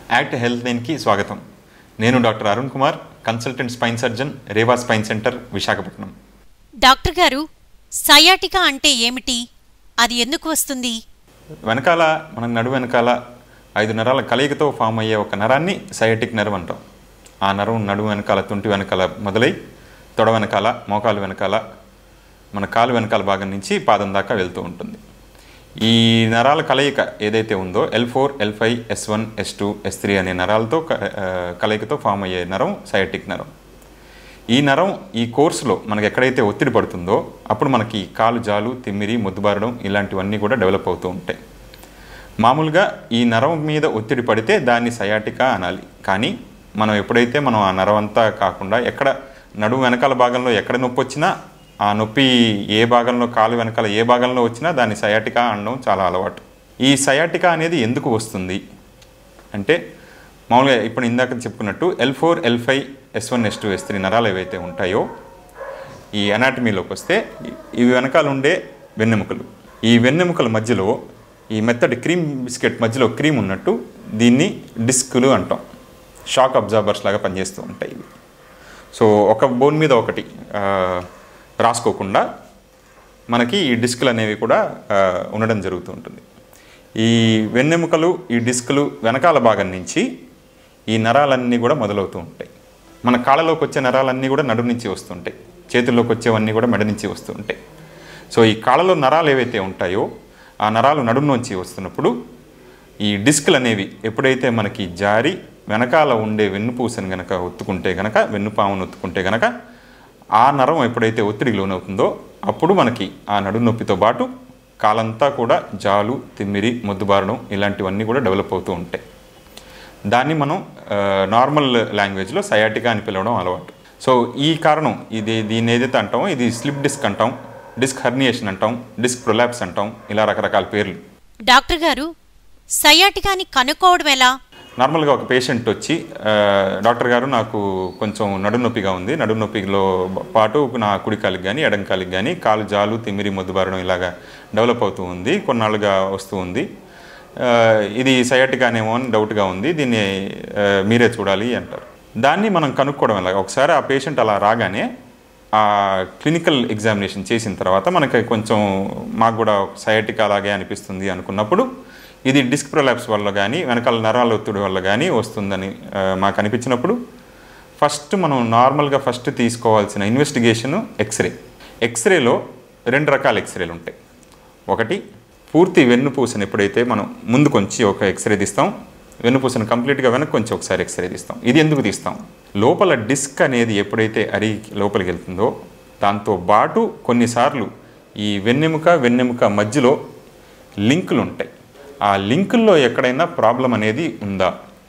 act health లైన్కి స్వాగతం నేను doctor Arun Kumar consultant spine surgeon Reva spine centre Visakhapatnam doctor గారు సయాటికా అంటే ఏమిటి అది ఎందుకు వస్తుంది వెనకాల మన నడు వెనకాల ఐదు నరాల కలయికతో ఫామ్ అయ్యే ఒక నరాన్ని సయాటిక్ నర్వ్ అంటాం ఆ నరం నడుము వెనకాల తుంటి వెనకాల మొదలై తొడ వెనకాల మోకాలు వెనకాల మన కాలు వెనకాల భాగం నుంచి పాదం దాకా వెళ్తూ ఉంటుంది ఈ నరాల కలయిక ఏదైతే ఉందో L four L five S one S two S three అనే నరాలతో క- ఆ, కలయికతో ఫామ్ అయ్యే నరం సయాటిక్ నరం ఈ నరం ఈ కోర్సులో మనకి ఎక్కడైతే ఒత్తిడి పడుతుందో అప్పుడు మనకి కాలు జాలు తిమ్మిరి ముద్దుబారడం ఇలాంటివన్నీ కూడా డెవలప్ అవుతూ ఉంటాయి మామూలుగా ఈ నరం మీద ఒత్తిడి పడితే దాన్ని సయాటికా అనాలి కానీ మనం ఎప్పుడైతే మనం ఆ నరం అంతా కాకుండా ఎక్కడ నడుము వెనకాల భాగంలో ఎక్కడ నొప్పి వచ్చినా ఆ నొప్పి ఏ భాగంలో కాలు వెనకాల ఏ భాగంలో వచ్చినా దాన్ని సయాటికా అనడం చాలా అలవాటు ఈ సయాటికా అనేది ఎందుకు వస్తుంది అంటే మామూలుగా ఇప్పుడు ఇందాక చెప్పుకున్నట్టు L four L five S one S two S three నరాలు ఏవైతే ఉంటాయో ఈ అనాటమీలోకి వస్తే ఇ- ఇవి వెనకాల ఉండే వెన్నెముకలు ఈ వెన్నెముకల మధ్యలో ఈ మెత్తటి క్రీమ్ బిస్కెట్ మధ్యలో క్రీమ్ ఉన్నట్టు దీన్ని డిస్కులు అంటాం షాక్ అబ్జార్బర్స్ లాగా పనిచేస్తూ ఉంటాయి ఇవి సో ఒక బోన్ మీద ఒకటి ఆ, రాసుకోకుండా మనకి ఈ డిస్కులు అనేవి కూడా ఆ, ఉండడం జరుగుతూ ఉంటుంది ఈ వెన్నెముకలు ఈ డిస్కులు వెనకాల భాగం నుంచి ఈ నరాలన్నీ కూడా మొదలవుతూ ఉంటాయి మన కాళ్ళలోకి వచ్చే నరాలన్నీ కూడా నడు నుంచి వస్తుంటాయి చేతుల్లోకి వచ్చేవన్నీ కూడా మెడ నుంచి వస్తూ ఉంటాయి సో ఈ కాళ్ళలో నరాలు ఏవైతే ఉంటాయో ఆ నరాలు నడుము నుంచి వస్తున్నప్పుడు ఈ డిస్కులు అనేవి ఎప్పుడైతే మనకి జారి వెనకాల ఉండే వెన్నుపూసను గనక ఒత్తుకుంటే గనక వెన్నుపామును ఒత్తుకుంటే గనక ఆ నరం ఎప్పుడైతే ఒత్తిడికి లోనవుతుందో అప్పుడు మనకి ఆ నడుము నొప్పితో పాటు కాలంతా కూడా జాలు తిమ్మిరి మొద్దుబారడం ఇలాంటివన్నీ కూడా డెవలప్ అవుతూ ఉంటాయి దాన్ని మనం ఆ, నార్మల్ లాంగ్వేజ్లో సయాటికా అని పిలవడం అలవాటు సో ఈ కారణం ఇది దీన్ని ఏదైతే అంటామో ఇది స్లిప్ డిస్క్ అంటాం డిస్క్ హర్నియేషన్ అంటాం డిస్క్ ప్రొలాప్స్ అంటాం ఇలా రకరకాల పేర్లు డాక్టర్ గారు సయాటికాని కనుక్కోవడం ఎలా నార్మల్గా ఒక పేషెంట్ వచ్చి ఆ, డాక్టర్ గారు నాకు కొంచెం నడుము నొప్పిగా ఉంది నడుము నొప్పిలో పాటు నా కుడి కాలికి కానీ ఎడం కాలికి కానీ కాలు జాలు తిమ్మిరి మొద్దుబారడం ఇలాగా డెవలప్ అవుతూ ఉంది కొన్నాళ్ళుగా వస్తూ ఉంది ఆ, ఇది సయాటికానేమో అని డౌట్గా ఉంది దీన్ని ఆ, మీరే చూడాలి అంటారు దాన్ని మనం కనుక్కోవడం ఎలా ఒకసారి ఆ పేషెంట్ అలా రాగానే ఆ క్లినికల్ ఎగ్జామినేషన్ చేసిన తర్వాత మనకి కొంచెం మాకు కూడా సయాటికా అలాగే అనిపిస్తుంది అనుకున్నప్పుడు ఇది డిస్క్ ప్రొలాప్స్ వల్ల కానీ వెనకాల నరాల ఒత్తిడి వల్ల కానీ వస్తుందని ఆ, మాకు అనిపించినప్పుడు ఫస్ట్ మనం నార్మల్గా ఫస్ట్ తీసుకోవాల్సిన ఇన్వెస్టిగేషన్ ఎక్స్రే ఎక్స్రేలో రెండు రకాల ఎక్స్రేలు ఉంటాయి ఒకటి పూర్తి వెన్నుపూసను ఎప్పుడైతే మనం ముందు కొంచెం ఒక ఎక్స్రే తీస్తాం వెన్నుపూసను కంప్లీట్గా వెనక్కి కొంచెం ఒకసారి ఎక్స్రే తీస్తాం ఇది ఎందుకు తీస్తాం లోపల డిస్క్ అనేది ఎప్పుడైతే అరి లోపలికి వెళ్తుందో దాంతో పాటు కొన్నిసార్లు ఈ వెన్నెముక వెన్నెముక మధ్యలో లింకులు ఉంటాయి ఆ లింకుల్లో ఎక్కడైనా ప్రాబ్లం అనేది ఉందా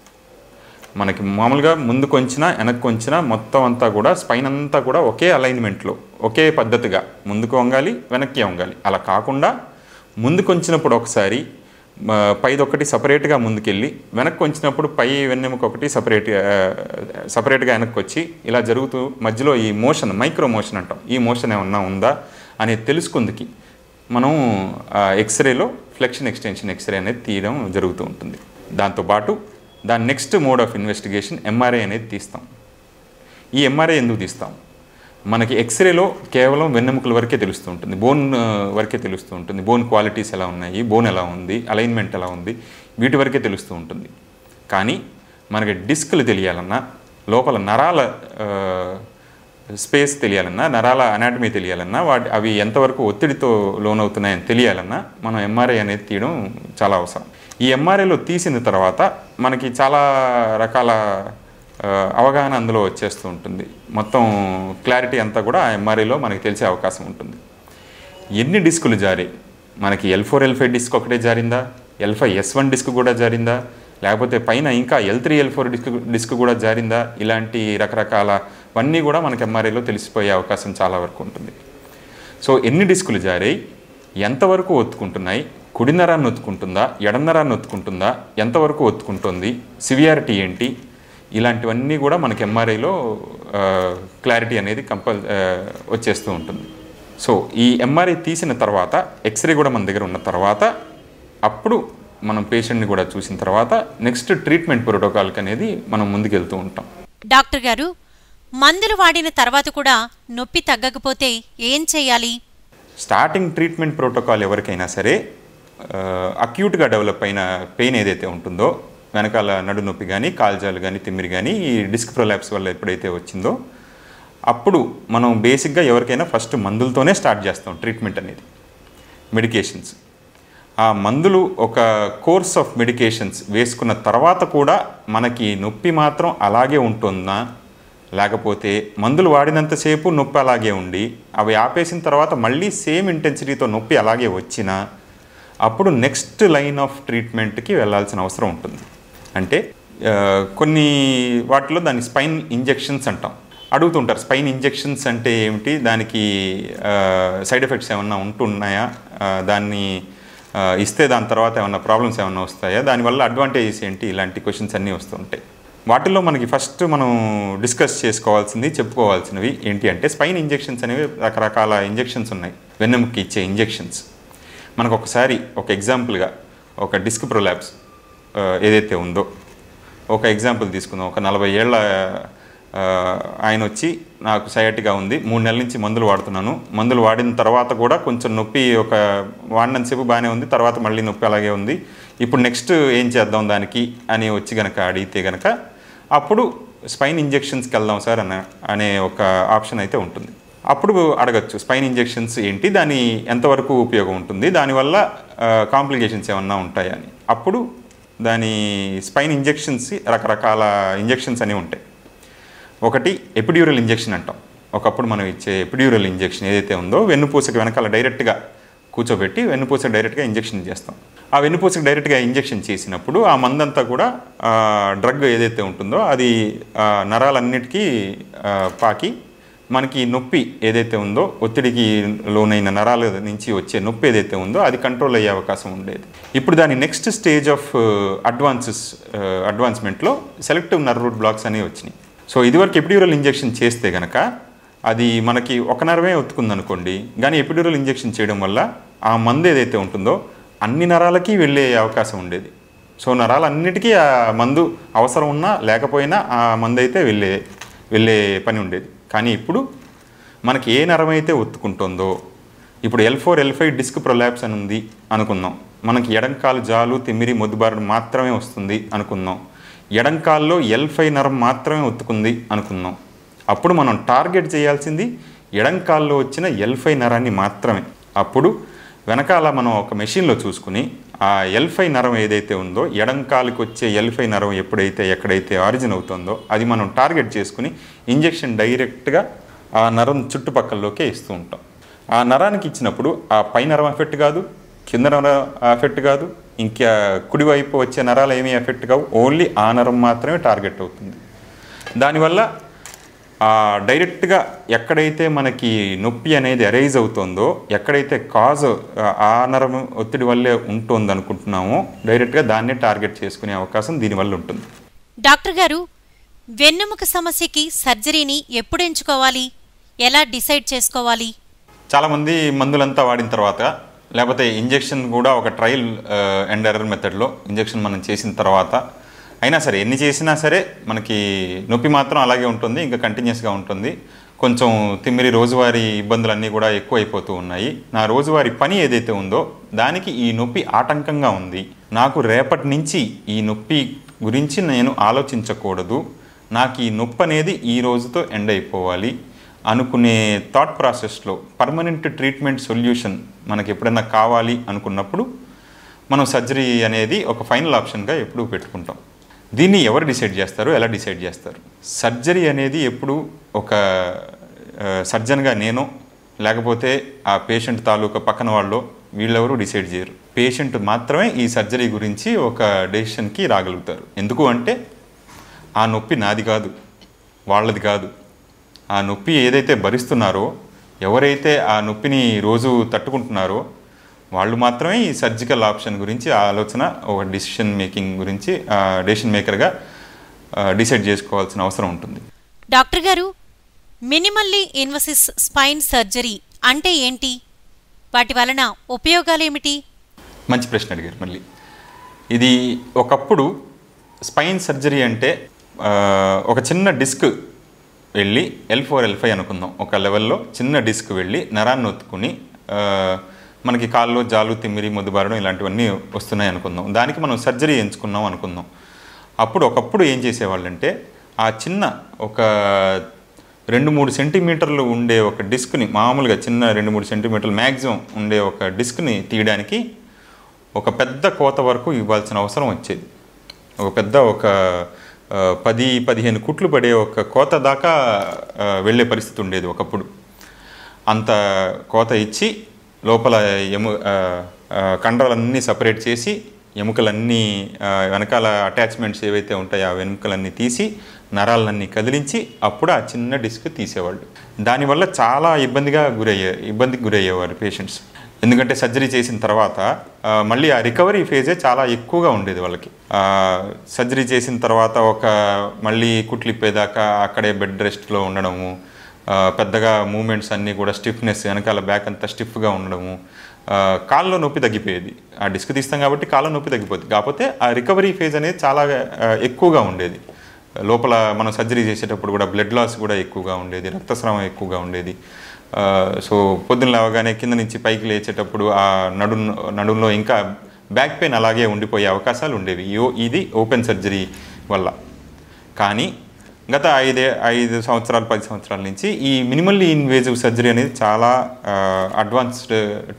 మనకి మామూలుగా ముందు కొంచినా వెనక్కి కొంచినా మొత్తం అంతా కూడా స్పైన్ అంతా కూడా ఒకే అలైన్మెంట్లో ఒకే పద్ధతిగా ముందుకు వంగాలి వెనక్కి వంగాలి అలా కాకుండా ముందు కొంచినప్పుడు ఒకసారి మ, పైదొకటి సపరేట్గా ముందుకెళ్ళి వెనక్కి కొంచినప్పుడు పై వెన్నెముక ఒకటి సపరేట్ సపరేట్గా వెనక్కి వచ్చి ఇలా జరుగుతూ మధ్యలో ఈ మోషన్ మైక్రో మోషన్ అంటాం ఈ మోషన్ ఏమన్నా ఉందా అనేది తెలుసుకుందికి మనం ఆ, ఎక్స్రేలో ఫ్లెక్షన్ ఎక్స్టెన్షన్ ఎక్స్రే అనేది తీయడం జరుగుతూ ఉంటుంది దాంతోపాటు దాని next mode of investigation MRI అనేది తీస్తాం ఈ ఎంఆర్ఐ ఎందుకు తీస్తాం మనకి ఎక్స్రేలో కేవలం వెన్నెముకల వరకే తెలుస్తూ ఉంటుంది బోన్ ఆ, వరకే తెలుస్తూ ఉంటుంది బోన్ క్వాలిటీస్ ఎలా ఉన్నాయి బోన్ ఎలా ఉంది అలైన్మెంట్ ఎలా ఉంది వీటి వరకే తెలుస్తూ ఉంటుంది కానీ మనకి డిస్క్లు తెలియాలన్నా లోపల నరాల ఆ, స్పేస్ తెలియాలన్నా నరాల అనాటమీ తెలియాలన్నా వాటి అవి ఎంతవరకు ఒత్తిడితో లోనవుతున్నాయని తెలియాలన్నా మనం ఎంఆర్ఐ అనేది తీయడం చాలా అవసరం ఈ ఎంఆర్ఐలో తీసిన తర్వాత మనకి చాలా రకాల ఆ, అవగాహన అందులో వచ్చేస్తూ ఉంటుంది మొత్తం క్లారిటీ అంతా కూడా ఆ ఎంఆర్ఐలో మనకి తెలిసే అవకాశం ఉంటుంది ఎన్ని డిస్కులు జారి మనకి L four L five disc ఒకటే జారిందా L five S one disc కూడా జారిందా లేకపోతే పైన ఇంకా L three L four disc disc కూడా జారిందా ఇలాంటి రకరకాలవన్నీ కూడా మనకి ఎంఆర్ఐలో తెలిసిపోయే అవకాశం చాలా వరకు ఉంటుంది సో ఎన్ని డిస్కులు జారాయి ఎంతవరకు ఒత్తుకుంటున్నాయి కుడి నరాన్ని ఒత్తుకుంటుందా ఎడం నరాన్ని ఒత్తుకుంటుందా ఎంతవరకు ఒత్తుకుంటుంది సివియారిటీ ఏంటి ఇలాంటివన్నీ కూడా మనకి ఎంఆర్ఐలో క్లారిటీ అనేది కంపల్ ఆ, వచ్చేస్తూ ఉంటుంది సో ఈ ఎంఆర్ఐ తీసిన తర్వాత ఎక్స్రే కూడా మన దగ్గర ఉన్న తర్వాత అప్పుడు మనం పేషెంట్ని కూడా చూసిన తర్వాత నెక్స్ట్ ట్రీట్మెంట్ ప్రోటోకాల్కి అనేది మనం ముందుకెళ్తూ ఉంటాం డాక్టర్ గారు మందులు వాడిన తర్వాత కూడా నొప్పి తగ్గకపోతే ఏం చేయాలి స్టార్టింగ్ ట్రీట్మెంట్ ప్రోటోకాల్ ఎవరికైనా సరే అక్యూట్గా డెవలప్ అయిన పెయిన్ ఏదైతే ఉంటుందో వెనకాల నడు నొప్పి కానీ కాల్జాలు కానీ తిమ్మిరి కానీ ఈ డిస్క్ ప్రొలాప్స్ వల్ల ఎప్పుడైతే వచ్చిందో అప్పుడు మనం బేసిక్గా ఎవరికైనా ఫస్ట్ మందులతోనే స్టార్ట్ చేస్తాం ట్రీట్మెంట్ అనేది మెడికేషన్స్ ఆ మందులు ఒక కోర్స్ ఆఫ్ మెడికేషన్స్ వేసుకున్న తర్వాత కూడా మనకి నొప్పి మాత్రం అలాగే ఉంటుందా లేకపోతే మందులు వాడినంతసేపు నొప్పి అలాగే ఉండి అవి ఆపేసిన తర్వాత మళ్ళీ సేమ్ ఇంటెన్సిటీతో నొప్పి అలాగే వచ్చినా అప్పుడు నెక్స్ట్ లైన్ ఆఫ్ ట్రీట్మెంట్కి వెళ్ళాల్సిన అవసరం ఉంటుంది అంటే ఆ, కొన్ని వాటిలో దాన్ని స్పైన్ ఇంజెక్షన్స్ అంటాం అడుగుతుంటారు స్పైన్ ఇంజెక్షన్స్ అంటే ఏమిటి దానికి సైడ్ ఎఫెక్ట్స్ ఏమన్నా ఉంటున్నాయా ఆ, దాన్ని ఆ, ఇస్తే దాని తర్వాత ఏమన్నా ప్రాబ్లమ్స్ ఏమన్నా వస్తాయా దానివల్ల అడ్వాంటేజెస్ ఏంటి ఇలాంటి క్వశ్చన్స్ అన్నీ వస్తుంటాయి వాటిల్లో మనకి ఫస్ట్ మనం డిస్కస్ చేసుకోవాల్సింది చెప్పుకోవాల్సినవి ఏంటి అంటే స్పైన్ ఇంజెక్షన్స్ అనేవి రకరకాల ఇంజెక్షన్స్ ఉన్నాయి వెన్నెముక్కి ఇచ్చే ఇంజెక్షన్స్ మనకు ఒకసారి ఒక ఎగ్జాంపుల్గా ఒక డిస్క్ ప్రొలాప్స్ ఆ, ఏదైతే ఉందో ఒక ఎగ్జాంపుల్ తీసుకుందాం ఒక నలభై ఏళ్ళ ఆ, ఆయన వచ్చి నాకు సయాటిగా ఉంది మూడు నెలల నుంచి మందులు వాడుతున్నాను మందులు వాడిన తర్వాత కూడా కొంచెం నొప్పి ఒక వాడినంతసేపు బాగానే ఉంది తర్వాత మళ్ళీ నొప్పి అలాగే ఉంది ఇప్పుడు నెక్స్ట్ ఏం చేద్దాం దానికి అని వచ్చి గనక అడిగితే గనక అప్పుడు స్పైన్ ఇంజెక్షన్స్కి వెళ్దాం సార్ అన్న అనే ఒక ఆప్షన్ అయితే ఉంటుంది అప్పుడు అడగచ్చు స్పైన్ ఇంజెక్షన్స్ ఏంటి దాని ఎంతవరకు ఉపయోగం ఉంటుంది దానివల్ల కాంప్లికేషన్స్ ఏమన్నా ఉంటాయా అని అప్పుడు దాని స్పైన్ ఇంజెక్షన్స్ రకరకాల ఇంజెక్షన్స్ అనేవి ఉంటాయి ఒకటి ఎపిడ్యూరల్ ఇంజెక్షన్ అంటాం ఒకప్పుడు మనం ఇచ్చే ఎపిడ్యూరల్ ఇంజెక్షన్ ఏదైతే ఉందో వెన్నుపూసకి వెనకాల డైరెక్ట్గా కూర్చోబెట్టి వెన్నుపూసకి డైరెక్ట్గా ఇంజెక్షన్ చేస్తాం ఆ వెన్నుపూసకి డైరెక్ట్గా ఇంజెక్షన్ చేసినప్పుడు ఆ మందంతా కూడా డ్రగ్ ఏదైతే ఉంటుందో అది ఆ, నరాలన్నిటికీ ఆ, పాకి మనకి నొప్పి ఏదైతే ఉందో ఒత్తిడికి లోనైన నరాల నుంచి వచ్చే నొప్పి ఏదైతే ఉందో అది కంట్రోల్ అయ్యే అవకాశం ఉండేది ఇప్పుడు దాని నెక్స్ట్ స్టేజ్ ఆఫ్ అడ్వాన్సెస్ అడ్వాన్స్మెంట్లో సెలెక్టివ్ నర్వ్ రూట్ బ్లాక్స్ అనేవి వచ్చినాయి సో ఇదివరకు ఎపిడ్యూరల్ ఇంజెక్షన్ చేస్తే గనక అది మనకి ఒక నరమే ఒత్తుకుంది అనుకోండి కానీ ఎపిడ్యూరల్ ఇంజెక్షన్ చేయడం వల్ల ఆ మందు ఏదైతే ఉంటుందో అన్ని నరాలకి వెళ్ళే అవకాశం ఉండేది సో నరాలన్నిటికీ ఆ మందు అవసరం ఉన్నా లేకపోయినా ఆ మందు అయితే వెళ్ళే వెళ్ళే పని ఉండేది కానీ ఇప్పుడు మనకి ఏ నరం అయితే ఒత్తుకుంటుందో ఇప్పుడు L four L five disc prolapse అని ఉంది అనుకుందాం మనకి ఎడంకాలు జాలు తిమ్మిరి మొద్దుబారడం మాత్రమే వస్తుంది అనుకుందాం ఎడంకాల్లో ఎల్ ఫైవ్ నరం మాత్రమే ఒత్తుకుంది అనుకుందాం అప్పుడు మనం టార్గెట్ చేయాల్సింది ఎడంకాల్లో వచ్చిన ఎల్ ఫైవ్ నరాన్ని మాత్రమే అప్పుడు వెనకాల మనం ఒక మెషిన్లో చూసుకుని ఆ ఎల్ ఫైవ్ నరం ఏదైతే ఉందో ఎడంకాలికి వచ్చే ఎల్ ఫైవ్ నరం ఎప్పుడైతే ఎక్కడైతే ఆరిజిన్ అవుతుందో అది మనం టార్గెట్ చేసుకుని ఇంజెక్షన్ డైరెక్ట్గా ఆ నరం చుట్టుపక్కలలోకే ఇస్తూ ఉంటాం ఆ నరానికి ఇచ్చినప్పుడు ఆ పై నరం ఎఫెక్ట్ కాదు కింద నరం ఎఫెక్ట్ కాదు ఇంకా కుడివైపు వచ్చే నరాలు ఏమీ ఎఫెక్ట్ కావు ఓన్లీ ఆ నరం మాత్రమే టార్గెట్ అవుతుంది దానివల్ల ఆ డైరెక్ట్గా ఎక్కడైతే మనకి నొప్పి అనేది అరైజ్ అవుతుందో ఎక్కడైతే కాజ్ ఆ నరం ఒత్తిడి వల్లే ఉంటుంది అనుకుంటున్నామో డైరెక్ట్గా దాన్నే టార్గెట్ చేసుకునే అవకాశం దీనివల్ల ఉంటుంది డాక్టర్ గారు వెన్నెముక సమస్యకి సర్జరీని ఎప్పుడు ఎంచుకోవాలి ఎలా డిసైడ్ చేసుకోవాలి చాలామంది మందులంతా వాడిన తర్వాత లేకపోతే ఇంజెక్షన్ కూడా ఒక ట్రయల్ అండ్ ఎర్రర్ మెథడ్లో ఇంజెక్షన్ మనం చేసిన తర్వాత అయినా సరే ఎన్ని చేసినా సరే మనకి నొప్పి మాత్రం అలాగే ఉంటుంది ఇంకా కంటిన్యూస్గా ఉంటుంది కొంచెం తిమ్మిరి రోజువారీ ఇబ్బందులన్నీ కూడా ఎక్కువ అయిపోతూ ఉన్నాయి నా రోజువారీ పని ఏదైతే ఉందో దానికి ఈ నొప్పి ఆటంకంగా ఉంది నాకు రేపటి నుంచి ఈ నొప్పి గురించి నేను ఆలోచించకూడదు నాకు ఈ నొప్పి అనేది ఈ రోజుతో ఎండ్ అయిపోవాలి అనుకునే థాట్ ప్రాసెస్లో పర్మనెంట్ ట్రీట్మెంట్ సొల్యూషన్ మనకి ఎప్పుడైనా కావాలి అనుకున్నప్పుడు మనం సర్జరీ అనేది ఒక ఫైనల్ ఆప్షన్గా ఎప్పుడూ పెట్టుకుంటాం దీన్ని ఎవరు డిసైడ్ చేస్తారు ఎలా డిసైడ్ చేస్తారు సర్జరీ అనేది ఎప్పుడు ఒక ఆ, సర్జన్గా నేను లేకపోతే ఆ పేషెంట్ తాలూకా పక్కన వాళ్ళు వీళ్ళెవరూ డిసైడ్ చేయరు పేషెంట్ మాత్రమే ఈ సర్జరీ గురించి ఒక డెసిషన్కి రాగలుగుతారు ఎందుకు అంటే ఆ నొప్పి నాది కాదు వాళ్ళది కాదు ఆ నొప్పి ఏదైతే భరిస్తున్నారో ఎవరైతే ఆ నొప్పిని రోజు తట్టుకుంటున్నారో వాళ్ళు మాత్రమే ఈ సర్జికల్ ఆప్షన్ గురించి ఆలోచన ఒక డిసిషన్ మేకింగ్ గురించి డెసిషన్ మేకర్గా డిసైడ్ చేసుకోవాల్సిన అవసరం ఉంటుంది డాక్టర్ గారు మినిమల్లీ ఇన్వసిస్ స్పైన్ సర్జరీ అంటే ఏంటి వాటి వలన ఉపయోగాలేమిటి మంచి ప్రశ్న అడిగారు మళ్ళీ ఇది ఒకప్పుడు స్పైన్ సర్జరీ అంటే ఆ, ఒక చిన్న డిస్క్ వెళ్ళి ఎల్ ఫోర్ ఎల్ ఫైవ్ అనుకుందాం ఒక లెవెల్లో చిన్న డిస్క్ వెళ్ళి నరాన్ని ఒత్తుకుని ఆ, మనకి కాళ్ళు జాలు తిమ్మిరి ముద్దుబారడం ఇలాంటివన్నీ వస్తున్నాయి అనుకుందాం దానికి మనం సర్జరీ ఎంచుకున్నాం అనుకుందాం అప్పుడు ఒకప్పుడు ఏం చేసేవాళ్ళంటే ఆ చిన్న ఒక రెండు మూడు సెంటీమీటర్లు ఉండే ఒక డిస్క్ని మామూలుగా చిన్న రెండు మూడు సెంటీమీటర్లు మ్యాక్సిమం ఉండే ఒక డిస్క్ని తీయడానికి ఒక పెద్ద కోత వరకు ఇవ్వాల్సిన అవసరం వచ్చేది ఒక పెద్ద ఒక ఆ, పది పదిహేను కుట్లు పడే ఒక కోత దాకా ఆ, వెళ్ళే పరిస్థితి ఉండేది ఒకప్పుడు అంత కోత ఇచ్చి లోపల ఎము ఆ, ఆ, కండరాలన్నీ సపరేట్ చేసి ఎముకలన్నీ ఆ, వెనకాల అటాచ్మెంట్స్ ఏవైతే ఉంటాయో ఆ వెనుకలన్నీ తీసి నరాలన్నీ కదిలించి అప్పుడు ఆ చిన్న డిస్క్ తీసేవాళ్ళు దానివల్ల చాలా ఇబ్బందిగా గురయ్యే ఇబ్బందికి గురయ్యేవారు పేషెంట్స్ ఎందుకంటే సర్జరీ చేసిన తర్వాత ఆ, మళ్ళీ ఆ రికవరీ ఫేజే చాలా ఎక్కువగా ఉండేది వాళ్ళకి ఆ, సర్జరీ చేసిన తర్వాత ఒక మళ్ళీ కుట్లిప్పేదాకా అక్కడే బెడ్ రెస్ట్లో ఉండడము ఆ, పెద్దగా మూమెంట్స్ అన్నీ కూడా స్టిఫ్నెస్ వెనకాల బ్యాక్ అంతా స్టిఫ్గా ఉండడము ఆ, కాళ్ళలో నొప్పి తగ్గిపోయేది ఆ డిస్క్ తీస్తాం కాబట్టి కాళ్ళ నొప్పి తగ్గిపోతుంది కాకపోతే ఆ రికవరీ ఫేజ్ అనేది చాలా ఆ, ఎక్కువగా ఉండేది లోపల మనం సర్జరీ చేసేటప్పుడు కూడా బ్లడ్ లాస్ కూడా ఎక్కువగా ఉండేది రక్తస్రావం ఎక్కువగా ఉండేది ఆ, సో పొద్దున్న లేవగానే కింద నుంచి పైకి లేచేటప్పుడు ఆ నడు నడుంలో ఇంకా బ్యాక్ పెయిన్ అలాగే ఉండిపోయే అవకాశాలు ఉండేవి యో ఇది ఓపెన్ సర్జరీ వల్ల కానీ గత ఐదే ఐదు సంవత్సరాలు పది సంవత్సరాల నుంచి ఈ మినిమల్లీ ఇన్వేజివ్ సర్జరీ అనేది చాలా అడ్వాన్స్డ్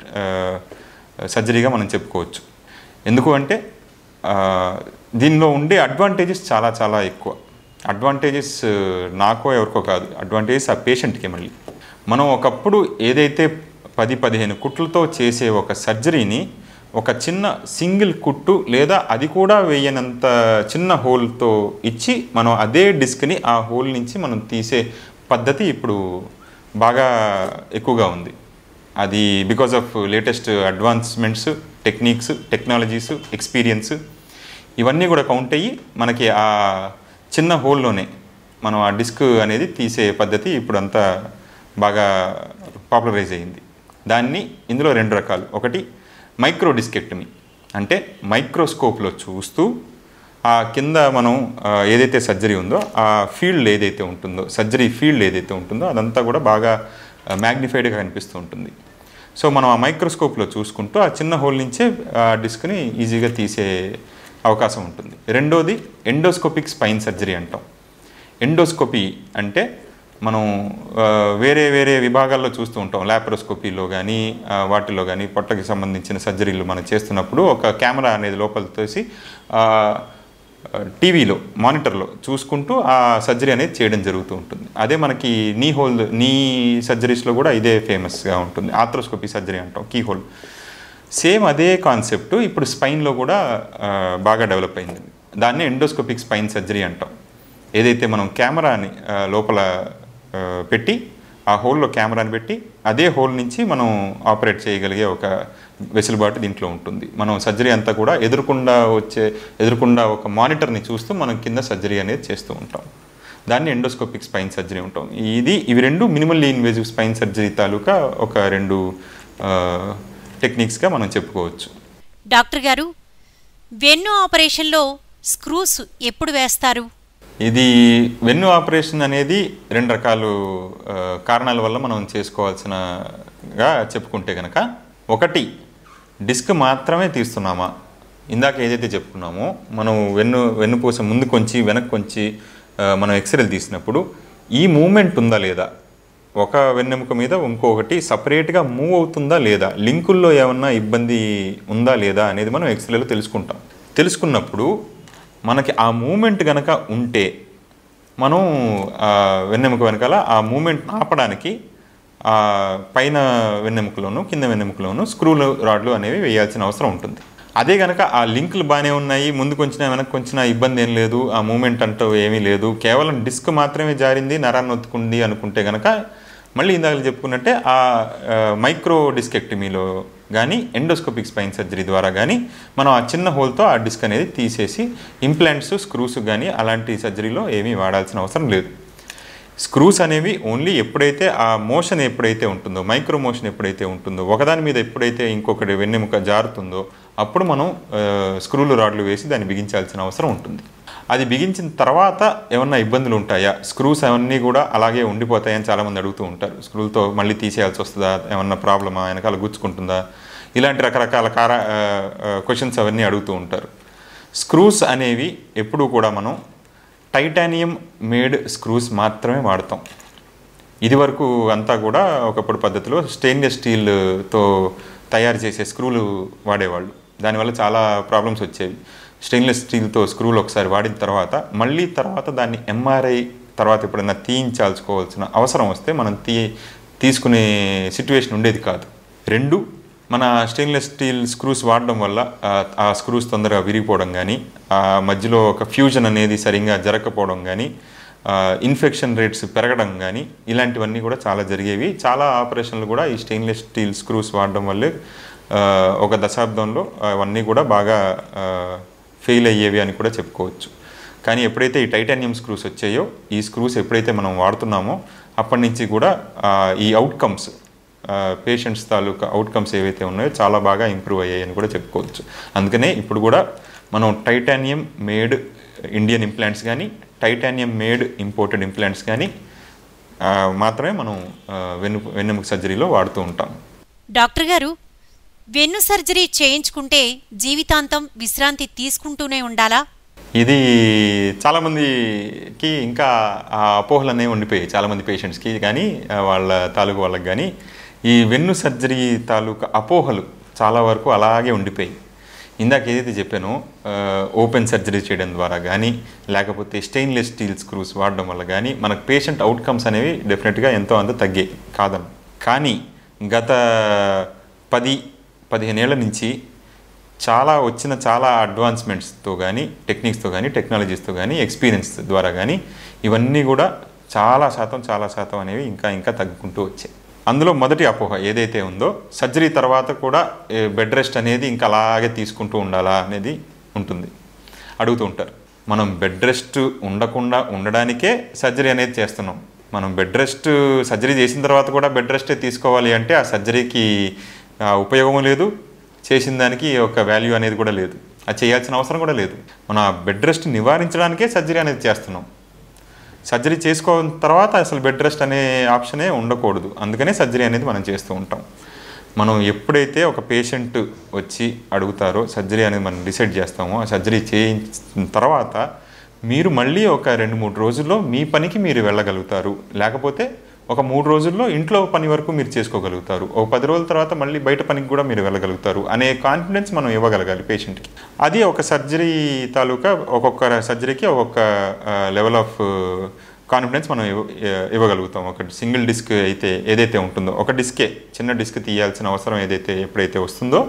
సర్జరీగా మనం చెప్పుకోవచ్చు ఎందుకు అంటే ఆ, దీనిలో ఉండే అడ్వాంటేజెస్ చాలా చాలా ఎక్కువ అడ్వాంటేజెస్ నాకో ఎవరికో కాదు అడ్వాంటేజెస్ ఆ పేషెంట్కి మళ్ళీ మనం ఒకప్పుడు ఏదైతే పది పదిహేను కుట్లతో చేసే ఒక సర్జరీని ఒక చిన్న సింగిల్ కుట్టు లేదా అది కూడా వేయనంత చిన్న హోల్తో ఇచ్చి మనం అదే డిస్క్ని ఆ హోల్ నుంచి మనం తీసే పద్ధతి ఇప్పుడు బాగా ఎక్కువగా ఉంది అది because of latest advancements techniques technologies experience ఇవన్నీ కూడా కౌంట్ అయ్యి మనకి ఆ చిన్న హోల్లోనే మనం ఆ డిస్క్ అనేది తీసే పద్ధతి ఇప్పుడు అంతా బాగా పాపులరైజ్ అయింది దాన్ని ఇందులో రెండు రకాలు ఒకటి మైక్రో డిస్కెక్టమీ అంటే మైక్రోస్కోప్లో చూస్తూ ఆ కింద మనం ఆ, ఏదైతే సర్జరీ ఉందో ఆ ఫీల్డ్ ఏదైతే ఉంటుందో సర్జరీ ఫీల్డ్ ఏదైతే ఉంటుందో అదంతా కూడా బాగా మ్యాగ్నిఫైడ్గా కనిపిస్తూ ఉంటుంది సో మనం ఆ మైక్రోస్కోప్లో చూసుకుంటూ ఆ చిన్న హోల్ నుంచే ఆ డిస్క్ని ఈజీగా తీసే అవకాశం ఉంటుంది రెండోది ఎండోస్కోపిక్ స్పైన్ సర్జరీ అంటాం ఎండోస్కోపీ అంటే మనం ఆ, వేరే వేరే విభాగాల్లో చూస్తూ ఉంటాం ల్యాప్రోస్కోపీలో కానీ వాటిలో కానీ పొట్టకి సంబంధించిన సర్జరీలు మనం చేస్తున్నప్పుడు ఒక కెమెరా అనేది లోపల తోసి ఆ, టీవీలో మానిటర్లో చూసుకుంటూ ఆ సర్జరీ అనేది చేయడం జరుగుతూ ఉంటుంది అదే మనకి నీ హోల్ నీ సర్జరీస్లో కూడా ఇదే ఫేమస్గా ఉంటుంది ఆథ్రోస్కోపీ సర్జరీ అంటాం కీ హోల్ సేమ్ అదే కాన్సెప్ట్ ఇప్పుడు స్పైన్లో కూడా ఆ, బాగా డెవలప్ అయింది దాన్ని ఎండోస్కోపిక్ స్పైన్ సర్జరీ అంటాం ఏదైతే మనం కెమెరాని ఆ, లోపల ఆ, పెట్టి ఆ హోల్లో కెమెరాని పెట్టి అదే హోల్ నుంచి మనం ఆపరేట్ చేయగలిగే ఒక వెసులుబాటు దీంట్లో ఉంటుంది మనం సర్జరీ అంతా కూడా ఎదురుకుండా వచ్చే ఎదురుకుండా ఒక మానిటర్ని చూస్తూ మనం కింద సర్జరీ అనేది చేస్తూ ఉంటాం దాన్ని ఎండోస్కోపిక్ స్పైన్ సర్జరీ ఉంటాం ఇది ఇవి రెండు మినిమల్లీ ఇన్వేజివ్ స్పైన్ సర్జరీ తాలూకా ఒక రెండు టెక్నిక్స్గా మనం చెప్పుకోవచ్చు డాక్టర్ గారు వెన్ను ఆపరేషన్లో స్క్రూస్ ఎప్పుడు వేస్తారు ఇది వెన్ను ఆపరేషన్ అనేది రెండు రకాలు ఆ, కారణాల వల్ల మనం చేసుకోవాల్సినగా చెప్పుకుంటే కనుక ఒకటి డిస్క్ మాత్రమే తీస్తున్నామా ఇందాక ఏదైతే చెప్పుకున్నామో మనం వెన్ను వెన్నుపూస ముందు కొంచి వెనక్కి కొంచి ఆ, మనం ఎక్స్రేలు తీసినప్పుడు ఈ మూమెంట్ ఉందా లేదా ఒక వెన్నెముక మీద ఇంకొకటి సపరేట్గా మూవ్ అవుతుందా లేదా లింకుల్లో ఏమన్నా ఇబ్బంది ఉందా లేదా అనేది మనం ఎక్స్రేలో తెలుసుకుంటాం తెలుసుకున్నప్పుడు మనకి ఆ మూమెంట్ గనక ఉంటే మనం ఆ వెన్నెముక వెనకాల ఆ మూమెంట్ ఆపడానికి ఆ పైన వెన్నెముకలోను కింద వెన్నెముకలోను స్క్రూలు రాడ్లు అనేవి వేయాల్సిన అవసరం ఉంటుంది అదే కనుక ఆ లింకులు బాగానే ఉన్నాయి ముందుకు వచ్చినా వెనక్కి వచ్చినా ఇబ్బంది ఏం లేదు ఆ మూమెంట్ అంటూ ఏమీ లేదు కేవలం డిస్క్ మాత్రమే జారింది నరాన్ని ఒత్తుకుంది అనుకుంటే కనుక మళ్ళీ ఇందాక చెప్పుకున్నట్టే ఆ మైక్రో డిస్కెక్టమీలో కానీ ఎండోస్కోపిక్ స్పైన్ సర్జరీ ద్వారా కానీ మనం ఆ చిన్న హోల్తో ఆ డిస్క్ అనేది తీసేసి ఇంప్లాంట్స్ స్క్రూస్ కానీ అలాంటి సర్జరీలో ఏమీ వాడాల్సిన అవసరం లేదు స్క్రూస్ అనేవి ఓన్లీ ఎప్పుడైతే ఆ మోషన్ ఎప్పుడైతే ఉంటుందో మైక్రో మోషన్ ఎప్పుడైతే ఉంటుందో ఒకదాని మీద ఎప్పుడైతే ఇంకొకటి వెన్నెముక జారుతుందో అప్పుడు మనం ఆ, స్క్రూలు రాడ్లు వేసి దాన్ని బిగించాల్సిన అవసరం ఉంటుంది అది బిగించిన తర్వాత ఏమన్నా ఇబ్బందులు ఉంటాయా స్క్రూస్ అవన్నీ కూడా అలాగే ఉండిపోతాయని చాలామంది అడుగుతూ ఉంటారు స్క్రూలతో మళ్ళీ తీసేయాల్సి వస్తుందా ఏమన్నా ప్రాబ్లమా వెనకాల గుచ్చుకుంటుందా ఇలాంటి రకరకాల కార క్వశ్చన్స్ అవన్నీ అడుగుతూ ఉంటారు స్క్రూస్ అనేవి ఎప్పుడూ కూడా మనం టైటానియం మేడ్ స్క్రూస్ మాత్రమే వాడతాం ఇది వరకు అంతా కూడా ఒకప్పుడు పద్ధతిలో స్టెయిన్లెస్ స్టీల్తో తయారు చేసే స్క్రూలు వాడేవాళ్ళు దానివల్ల చాలా ప్రాబ్లమ్స్ వచ్చేవి స్టెయిన్లెస్ స్టీల్తో స్క్రూలు ఒకసారి వాడిన తర్వాత మళ్ళీ తర్వాత దాన్ని ఎంఆర్ఐ తర్వాత ఎప్పుడైనా తీయించాల్సుకోవాల్సిన అవసరం వస్తే మనం తీ తీసుకునే సిట్యువేషన్ ఉండేది కాదు రెండు మన స్టెయిన్లెస్ స్టీల్ స్క్రూస్ వాడడం వల్ల ఆ, ఆ స్క్రూస్ తొందరగా విరిగిపోవడం కానీ ఆ మధ్యలో ఒక ఫ్యూజన్ అనేది సరిగ్గా జరగకపోవడం కానీ ఇన్ఫెక్షన్ రేట్స్ పెరగడం కానీ ఇలాంటివన్నీ కూడా చాలా జరిగేవి చాలా ఆపరేషన్లు కూడా ఈ స్టెయిన్లెస్ స్టీల్ స్క్రూస్ వాడడం వల్లే ఆ, ఒక దశాబ్దంలో అవన్నీ కూడా బాగా ఫెయిల్ అయ్యేవి అని కూడా చెప్పుకోవచ్చు కానీ ఎప్పుడైతే ఈ టైటానియం స్క్రూస్ వచ్చాయో ఈ స్క్రూస్ ఎప్పుడైతే మనం వాడుతున్నామో అప్పటి నుంచి కూడా ఆ, ఈ అవుట్కమ్స్ పేషెంట్స్ తాలూకా అవుట్కమ్స్ ఏవైతే ఉన్నాయో చాలా బాగా ఇంప్రూవ్ అయ్యాయని కూడా చెప్పుకోవచ్చు అందుకనే ఇప్పుడు కూడా మనం టైటానియం మేడ్ ఇండియన్ ఇంప్లాంట్స్ కానీ టైటానియం మేడ్ ఇంపోర్టెడ్ ఇంప్లాంట్స్ కానీ ఆ, మాత్రమే మనం ఆ, వెన్ను వెన్నెముక సర్జరీలో వాడుతూ ఉంటాం డాక్టర్ గారు వెన్ను సర్జరీ చేయించుకుంటే జీవితాంతం విశ్రాంతి తీసుకుంటూనే ఉండాలా ఇది చాలామందికి ఇంకా ఆ అపోహలు అనేవి ఉండిపోయాయి చాలామంది పేషెంట్స్కి కానీ ఆ, వాళ్ళ తాలూకు వాళ్ళకి కానీ ఈ వెన్ను సర్జరీ తాలూకు అపోహలు చాలా వరకు అలాగే ఉండిపోయాయి ఇందాక ఏదైతే చెప్పానో ఆ, ఓపెన్ సర్జరీ చేయడం ద్వారా కానీ లేకపోతే స్టెయిన్లెస్ స్టీల్ స్క్రూస్ వాడడం వల్ల కానీ మనకు పేషెంట్ అవుట్కమ్స్ అనేవి డెఫినెట్గా ఎంతో అంత తగ్గాయి కాదను కానీ గత పది పదిహేనేళ్ల నుంచి చాలా వచ్చిన చాలా అడ్వాన్స్మెంట్స్తో కానీ టెక్నిక్స్తో కానీ టెక్నాలజీస్తో కానీ ఎక్స్పీరియన్స్ ద్వారా కానీ ఇవన్నీ కూడా చాలా శాతం చాలా శాతం అనేవి ఇంకా ఇంకా తగ్గుకుంటూ వచ్చాయి అందులో మొదటి అపోహ ఏదైతే ఉందో సర్జరీ తర్వాత కూడా ఏ, బెడ్ రెస్ట్ అనేది ఇంకా అలాగే తీసుకుంటూ ఉండాలా అనేది ఉంటుంది అడుగుతూ ఉంటారు మనం బెడ్ రెస్ట్ ఉండకుండా ఉండడానికే సర్జరీ అనేది చేస్తున్నాం మనం బెడ్ రెస్ట్ సర్జరీ చేసిన తర్వాత కూడా బెడ్ రెస్టే తీసుకోవాలి అంటే ఆ సర్జరీకి ఆ, ఉపయోగం లేదు చేసిన దానికి ఒక వాల్యూ అనేది కూడా లేదు అది చేయాల్సిన అవసరం కూడా లేదు మన బెడ్ రెస్ట్ నివారించడానికే సర్జరీ అనేది చేస్తున్నాం సర్జరీ చేసుకోని తర్వాత అసలు బెడ్ రెస్ట్ అనే ఆప్షనే ఉండకూడదు అందుకనే సర్జరీ అనేది మనం చేస్తూ ఉంటాం మనం ఎప్పుడైతే ఒక పేషెంట్ వచ్చి అడుగుతారో సర్జరీ అనేది మనం డిసైడ్ చేస్తామో ఆ సర్జరీ చేయించిన తర్వాత మీరు మళ్ళీ ఒక రెండు మూడు రోజుల్లో మీ పనికి మీరు వెళ్ళగలుగుతారు లేకపోతే ఒక మూడు రోజుల్లో ఇంట్లో పని వరకు మీరు చేసుకోగలుగుతారు ఒక పది రోజుల తర్వాత మళ్ళీ బయట పనికి కూడా మీరు వెళ్ళగలుగుతారు అనే కాన్ఫిడెన్స్ మనం ఇవ్వగలగాలి పేషెంట్కి అది ఒక సర్జరీ తాలూకా ఒక్కొక్క సర్జరీకి ఒక్కొక్క లెవెల్ ఆఫ్ కాన్ఫిడెన్స్ మనం ఇవ్వ ఇవ్వగలుగుతాం ఒక సింగిల్ డిస్క్ అయితే ఏదైతే ఉంటుందో ఒక డిస్కే చిన్న డిస్క్ తీయాల్సిన అవసరం ఏదైతే ఎప్పుడైతే వస్తుందో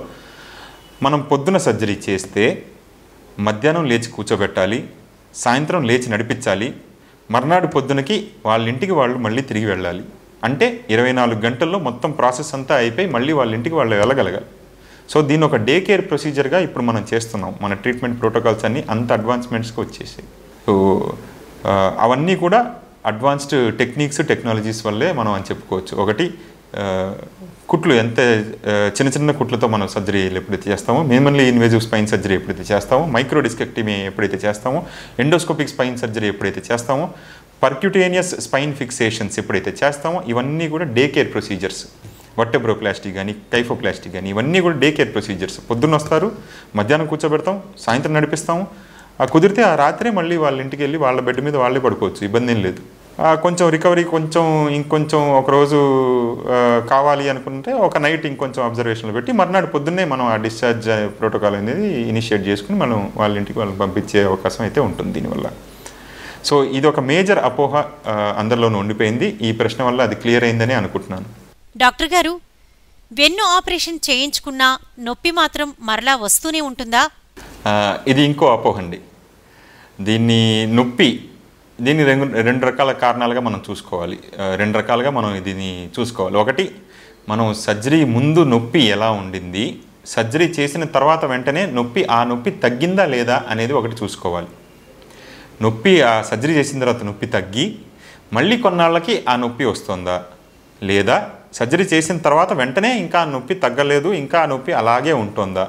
మనం పొద్దున సర్జరీ చేస్తే మధ్యాహ్నం లేచి కూర్చోబెట్టాలి సాయంత్రం లేచి నడిపించాలి మర్నాడు పొద్దునకి వాళ్ళ ఇంటికి వాళ్ళు మళ్ళీ తిరిగి వెళ్ళాలి అంటే ఇరవై నాలుగు గంటల్లో మొత్తం ప్రాసెస్ అంతా అయిపోయి మళ్ళీ వాళ్ళ ఇంటికి వాళ్ళు వెళ్ళగలగాలి సో దీన్ని ఒక డే కేర్ ప్రొసీజర్గా ఇప్పుడు మనం చేస్తున్నాం మన ట్రీట్మెంట్ ప్రోటోకాల్స్ అన్నీ అంత అడ్వాన్స్మెంట్స్కి వచ్చేసాయి సో ఆ, అవన్నీ కూడా అడ్వాన్స్డ్ టెక్నిక్స్ టెక్నాలజీస్ వల్లే మనం అని చెప్పుకోవచ్చు ఒకటి ఆ, కుట్లు ఎంత ఆ, చిన్న చిన్న కుట్లతో మనం సర్జరీలు ఎప్పుడైతే చేస్తామో మినిమల్లీ ఇన్వేజివ్ స్పైన్ సర్జరీ ఎప్పుడైతే చేస్తామో మైక్రో డిస్కెక్టమీ ఎప్పుడైతే చేస్తామో ఎండోస్కోపిక్ స్పైన్ సర్జరీ ఎప్పుడైతే చేస్తామో పర్క్యూటేనియస్ స్పైన్ ఫిక్సేషన్స్ ఎప్పుడైతే చేస్తామో ఇవన్నీ కూడా డే కేర్ ప్రొసీజర్స్ వట్టెబ్రోప్లాస్టిక్ కానీ కైఫోప్లాస్టిక్ కానీ ఇవన్నీ కూడా డే కేర్ ప్రొసీజర్స్ పొద్దున్న వస్తారు మధ్యాహ్నం కూర్చోబెడతాం సాయంత్రం నడిపిస్తాము ఆ కుదిరితే ఆ రాత్రే మళ్ళీ వాళ్ళ ఇంటికి వెళ్ళి వాళ్ళ బెడ్ మీద వాళ్ళే పడుకోవచ్చు ఇబ్బంది ఏం లేదు ఆ కొంచెం రికవరీ కొంచెం ఇంకొంచెం ఒక రోజు ఆ, కావాలి అనుకుంటే ఒక నైట్ ఇంకొంచెం అబ్జర్వేషన్లో పెట్టి మర్నాడు పొద్దున్నే మనం ఆ డిశ్చార్జ్ ప్రోటోకాల్ అనేది ఇనిషియేట్ చేసుకుని మనం వాళ్ళ ఇంటికి వాళ్ళని పంపించే అవకాశం అయితే ఉంటుంది దీనివల్ల సో ఇది ఒక మేజర్ అపోహ ఆ, అందరిలోనూ ఉండిపోయింది ఈ ప్రశ్న వల్ల అది క్లియర్ అయిందని అనుకుంటున్నాను డాక్టర్ గారు వెన్ను ఆపరేషన్ చేయించుకున్నా నొప్పి మాత్రం మరలా వస్తూనే ఉంటుందా ఆ, ఇది ఇంకో అపోహ అండి దీన్ని నొప్పి దీన్ని రెండు రెండు రకాల కారణాలుగా మనం చూసుకోవాలి ఆ, రెండు రకాలుగా మనం దీన్ని చూసుకోవాలి ఒకటి మనం సర్జరీ ముందు నొప్పి ఎలా ఉండింది సర్జరీ చేసిన తర్వాత వెంటనే నొప్పి ఆ నొప్పి తగ్గిందా లేదా అనేది ఒకటి చూసుకోవాలి నొప్పి ఆ సర్జరీ చేసిన తర్వాత నొప్పి తగ్గి మళ్ళీ కొన్నాళ్ళకి ఆ నొప్పి వస్తుందా లేదా సర్జరీ చేసిన తర్వాత వెంటనే ఇంకా ఆ నొప్పి తగ్గలేదు ఇంకా ఆ నొప్పి అలాగే ఉంటుందా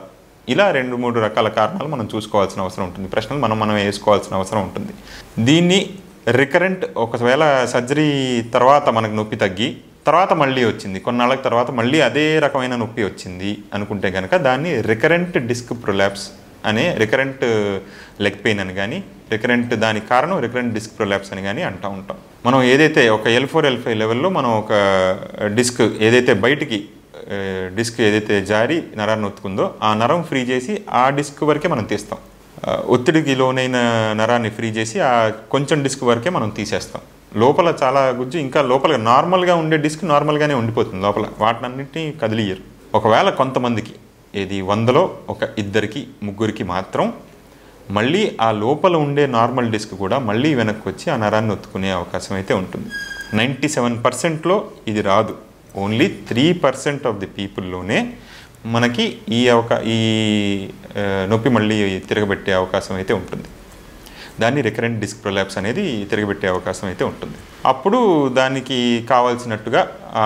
ఇలా రెండు మూడు రకాల కారణాలు మనం చూసుకోవాల్సిన అవసరం ఉంటుంది ప్రశ్నలు మనం మనం వేసుకోవాల్సిన అవసరం ఉంటుంది దీన్ని రికరెంట్ ఒకవేళ సర్జరీ తర్వాత మనకు నొప్పి తగ్గి తర్వాత మళ్ళీ వచ్చింది కొన్నాళ్ళకి తర్వాత మళ్ళీ అదే రకమైన నొప్పి వచ్చింది అనుకుంటే కనుక దాన్ని రికరెంట్ డిస్క్ ప్రొలాప్స్ అనే రికరెంట్ లెగ్ పెయిన్ అని కానీ రికరెంట్ దానికి కారణం రికరెంట్ డిస్క్ ప్రొలాప్స్ అని కానీ అంటూ ఉంటాం మనం ఏదైతే ఒక ఎల్ ఫోర్ ఎల్ ఫైవ్ లెవెల్లో మనం ఒక డిస్క్ ఏదైతే బయటికి ఆ, డిస్క్ ఏదైతే జారి నరాన్ని ఒత్తుకుందో ఆ నరం ఫ్రీ చేసి ఆ డిస్క్ వరకే మనం తీస్తాం ఆ, ఒత్తిడికి లోనైన నరాన్ని ఫ్రీ చేసి ఆ కొంచెం డిస్క్ వరకే మనం తీసేస్తాం లోపల చాలా గుజ్జు ఇంకా లోపల నార్మల్గా ఉండే డిస్క్ నార్మల్గానే ఉండిపోతుంది లోపల వాటినన్నింటినీ కదిలియరు ఒకవేళ కొంతమందికి ఏది వందలో ఒక ఇద్దరికి ముగ్గురికి మాత్రం మళ్ళీ ఆ లోపల ఉండే నార్మల్ డిస్క్ కూడా మళ్ళీ వెనక్కి వచ్చి ఆ నరాన్ని ఒత్తుకునే అవకాశం అయితే ఉంటుంది నైంటీ సెవెన్ పర్సెంట్లో ఇది రాదు only three percent of the పీపుల్లోనే మనకి ఈ అవకా ఈ ఆ, నొప్పి మళ్ళీ తిరగబెట్టే అవకాశం అయితే ఉంటుంది దాన్ని రికరెంట్ డిస్క్ ప్రొలాప్స్ అనేది తిరగబెట్టే అవకాశం అయితే ఉంటుంది అప్పుడు దానికి కావాల్సినట్టుగా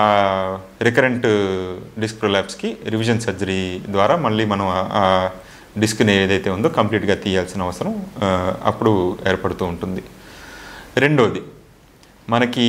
రికరెంట్ డిస్క్ ప్రొలాప్స్కి రివిజన్ సర్జరీ ద్వారా మళ్ళీ మనం ఆ- ఆ డిస్క్ని ఏదైతే ఉందో కంప్లీట్గా తీయాల్సిన అవసరం ఆ, అప్పుడు ఏర్పడుతూ ఉంటుంది రెండోది మనకి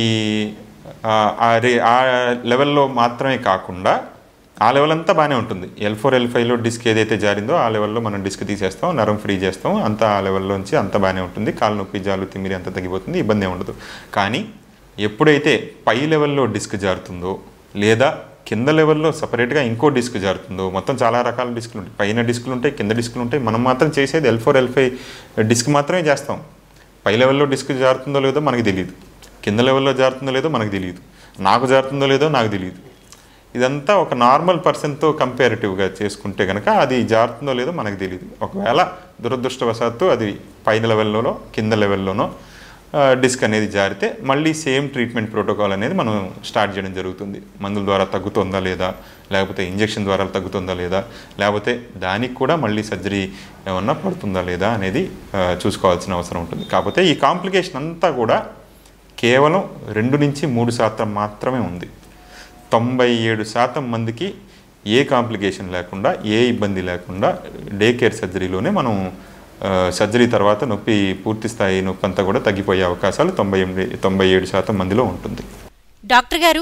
ఆ- ఆ రే- ఆ లెవెల్లో మాత్రమే కాకుండా ఆ లెవెల్ అంతా బాగానే ఉంటుంది ఎల్ ఫోర్ ఎల్ ఫైవ్లో డిస్క్ ఏదైతే జారిందో ఆ లెవెల్లో మనం డిస్క్ తీసేస్తాం నరం ఫ్రీ చేస్తాం అంతా ఆ లెవెల్లోంచి అంత బాగానే ఉంటుంది కాలు నొప్పి జాలు తిమ్మిరి అంత తగ్గిపోతుంది ఇబ్బంది ఏం ఉండదు కానీ ఎప్పుడైతే పై లెవెల్లో డిస్క్ జారుతుందో లేదా కింద లెవెల్లో సపరేట్గా ఇంకో డిస్క్ జారుతుందో మొత్తం చాలా రకాల డిస్కులు ఉంటాయి పైన డిస్కులు ఉంటాయి కింద డిస్కులు ఉంటాయి మనం మాత్రం చేసేది L four L five disc మాత్రమే చేస్తాం పై లెవెల్లో డిస్క్ జారుతుందో లేదో మనకి తెలియదు కింద లెవెల్లో జారుతుందో లేదో మనకు తెలియదు నాకు జారుతుందో లేదో నాకు తెలియదు ఇదంతా ఒక నార్మల్ పర్సన్తో కంపారిటివ్గా చేసుకుంటే కనుక అది జారుతుందో లేదో మనకు తెలియదు ఒకవేళ దురదృష్టవశాత్తు అది పైన లెవెల్లోనో కింద లెవెల్లోనో ఆ, డిస్క్ అనేది జారితే మళ్ళీ సేమ్ ట్రీట్మెంట్ ప్రోటోకాల్ అనేది మనం స్టార్ట్ చేయడం జరుగుతుంది మందుల ద్వారా తగ్గుతుందా లేదా లేకపోతే ఇంజెక్షన్ ద్వారా తగ్గుతుందా లేదా లేకపోతే దానికి కూడా మళ్ళీ సర్జరీ ఏమన్నా పడుతుందా లేదా అనేది ఆ, చూసుకోవాల్సిన అవసరం ఉంటుంది కాకపోతే ఈ కాంప్లికేషన్ అంతా కూడా కేవలం రెండు నుంచి మూడు శాతం మాత్రమే ఉంది తొంభై ఏడు శాతం మందికి ఏ కాంప్లికేషన్ లేకుండా ఏ ఇబ్బంది లేకుండా డే కేర్ సర్జరీలోనే మనం ఆ, సర్జరీ తర్వాత నొప్పి పూర్తి స్థాయి నొప్పి అంతా కూడా తగ్గిపోయే అవకాశాలు తొంభై ఎనిమిది తొంభై ఏడు శాతం మందిలో ఉంటుంది డాక్టర్ గారు